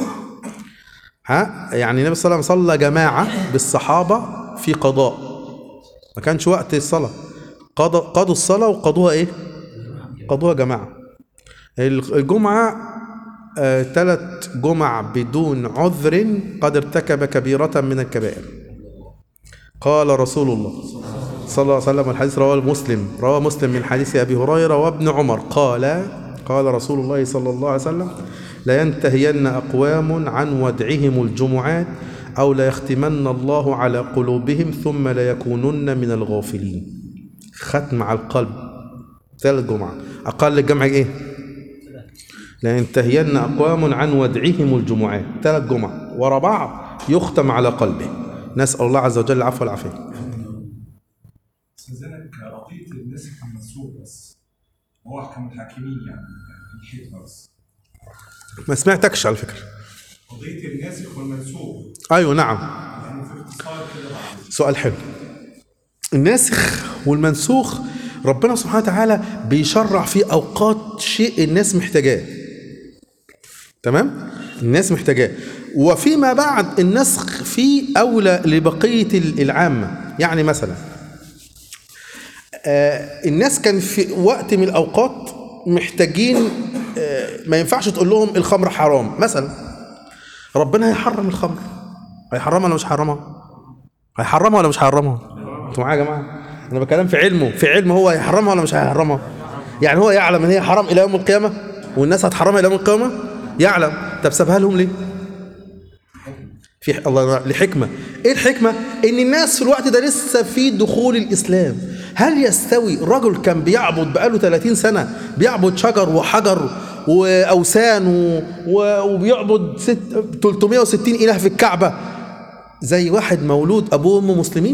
ها يعني النبي صلى الله عليه وسلم صلى جماعه بالصحابه في قضاء ما كانش وقت الصلاه قضوا قضوا الصلاه وقضوها ايه قضوها جماعه الجمعه ثلاث جمع بدون عذر قد ارتكب كبيره من الكبائر قال رسول الله صلى الله عليه وسلم الحديث رواه مسلم رواه مسلم من حديث ابي هريره وابن عمر قال قال رسول الله صلى الله عليه وسلم لا ينتهين اقوام عن ودعهم الجمعات او لا يختمن الله على قلوبهم ثم لا يكونن من الغافلين ختم على القلب ثلاث جمعة أقل الجمع إيه؟ لا ينتهين أقوام عن ودعهم الجمعات ثلاث جمع ورا بعض يختم على قلبه نسأل الله عز وجل العفو والعافية استاذنك قضيه الناسخ المنسوخ بس هو احكم الحاكمين يعني يعني الحكمه بس ما سمعتكش على فكرة قضيه الناسخ والمنسوخ أيوة نعم يعني في اختصار كده بعد سؤال حلو الناسخ والمنسوخ ربنا سبحانه وتعالى بيشرع في أوقات شيء الناس محتاجاه تمام الناس محتاجاه وفيما بعد النسخ فيه أولى لبقية العامة يعني مثلا آه، الناس كان في وقت من الأوقات محتاجين آه، ما ينفعش تقول لهم الخمر حرام مثلا ربنا هيحرم الخمر هيحرمها ولا مش هيحرمها هيحرمها ولا مش هيحرمها انتوا معايا يا جماعه انا بكلم في علمه في علمه هو هيحرمها ولا مش هيحرمها يعني هو يعلم ان هي حرام الى يوم القيامه والناس هتحرمها الى يوم القيامه يعلم طب سابها لهم ليه في الله ينور- لحكمه ايه الحكمه ان الناس في الوقت ده لسه في دخول الاسلام هل يستوي رجل كان بيعبد بقاله 30 سنه بيعبد شجر وحجر واوثان و... و... وبيعبد ست... 360 اله في الكعبه زي واحد مولود ابوه وامه مسلمين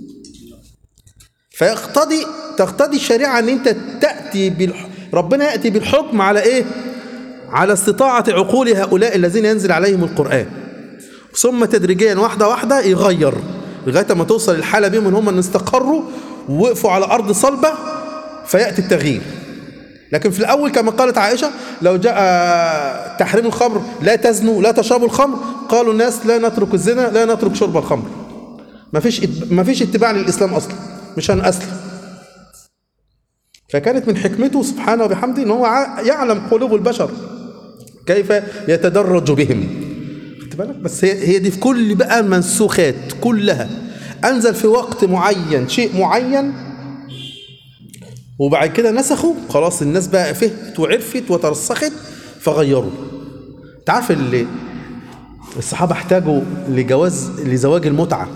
فيقتضي تقتضي الشريعه ان انت تاتي بالح... ربنا ياتي بالحكم على ايه على استطاعه عقول هؤلاء الذين ينزل عليهم القران ثم تدريجيا واحده واحده يغير لغايه ما توصل الحاله بيهم ان هم ان استقروا ووقفوا على ارض صلبه فياتي التغيير لكن في الاول كما قالت عائشه لو جاء تحريم الخمر لا تزنوا لا تشربوا الخمر قالوا الناس لا نترك الزنا لا نترك شرب الخمر ما فيش ما فيش اتباع للاسلام اصلا مش هنأسلم فكانت من حكمته سبحانه وبحمده ان هو ع- يعلم قلوب البشر كيف يتدرج بهم خدت بالك بس هي هي دي في كل بقى المنسوخات كلها انزل في وقت معين شيء معين وبعد كده نسخوا خلاص الناس بقى فهمت وعرفت وترسخت فغيروا انت عارف اللي الصحابه احتاجوا لجواز لزواج المتعه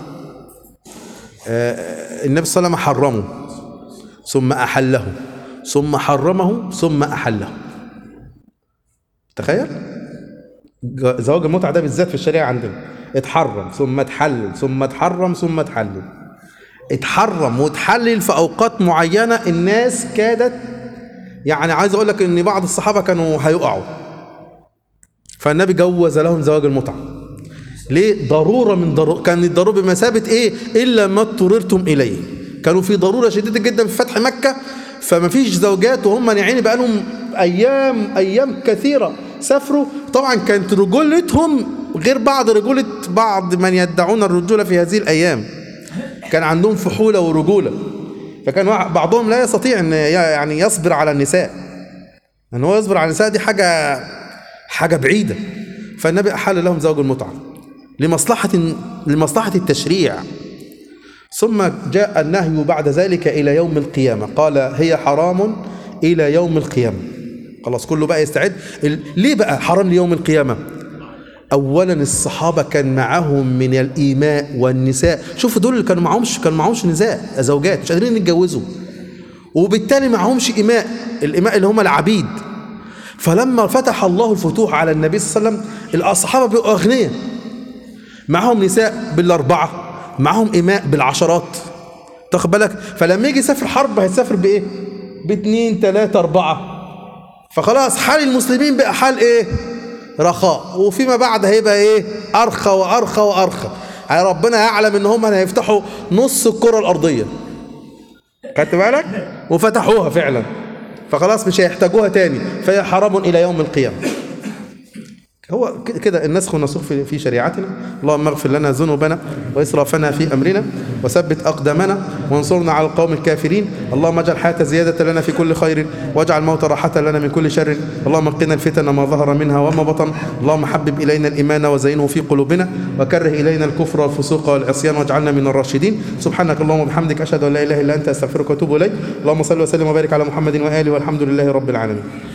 آه، النبي صلى الله عليه وسلم حرمه ثم احله ثم حرمه ثم احله تخيل ج- زواج المتعه ده بالذات في الشريعه عندنا اتحرم ثم اتحلل ثم اتحرم ثم اتحلل اتحرم واتحلل في اوقات معينه الناس كادت يعني عايز اقول لك ان بعض الصحابه كانوا هيقعوا فالنبي جوز لهم زواج المتعه ليه ضروره من ضرورة كان الضروره بمثابه ايه الا ما اضطررتم اليه كانوا في ضروره شديده جدا في فتح مكه فما فيش زوجات وهم يعني بقى لهم ايام ايام كثيره سافروا طبعا كانت رجولتهم غير بعض رجوله بعض من يدعون الرجوله في هذه الايام كان عندهم فحوله ورجوله فكان وع- بعضهم لا يستطيع ان ي- يعني يصبر على النساء ان هو يصبر على النساء دي حاجه حاجه بعيده فالنبي احل لهم زواج المتعه لمصلحه لمصلحه التشريع ثم جاء النهي بعد ذلك الى يوم القيامه قال هي حرام الى يوم القيامه خلاص كله بقى يستعد ال- ليه بقى حرام ليوم القيامه اولا الصحابه كان معاهم من الايماء والنساء شوفوا دول اللي كانوا معهمش كانوا معهمش نساء زوجات مش قادرين يتجوزوا وبالتالي معهمش إماء الإماء اللي هم العبيد فلما فتح الله الفتوح على النبي صلى الله عليه وسلم الصحابة بقوا أغنياء معهم نساء بالأربعة معهم إماء بالعشرات تاخد بالك فلما يجي يسافر حرب هيسافر بإيه باتنين تلاتة أربعة فخلاص حال المسلمين بقى حال إيه رخاء وفيما بعد هيبقى إيه أرخى وأرخى وأرخى يعني ربنا يعلم إن هم هيفتحوا نص الكرة الأرضية خدت بالك وفتحوها فعلا فخلاص مش هيحتاجوها تاني فهي حرام الى يوم القيامه هو ك- كده النسخ والنسوخ في في شريعتنا اللهم اغفر لنا ذنوبنا واسرافنا في امرنا وثبت اقدامنا وانصرنا على القوم الكافرين اللهم اجعل الحياه زياده لنا في كل خير واجعل الموت راحه لنا من كل شر اللهم قنا الفتن ما ظهر منها وما بطن اللهم حبب الينا الايمان وزينه في قلوبنا وكره الينا الكفر والفسوق والعصيان واجعلنا من الراشدين سبحانك اللهم وبحمدك اشهد ان لا اله الا انت استغفرك واتوب اليك اللهم صل وسلم وبارك على محمد واله والحمد لله رب العالمين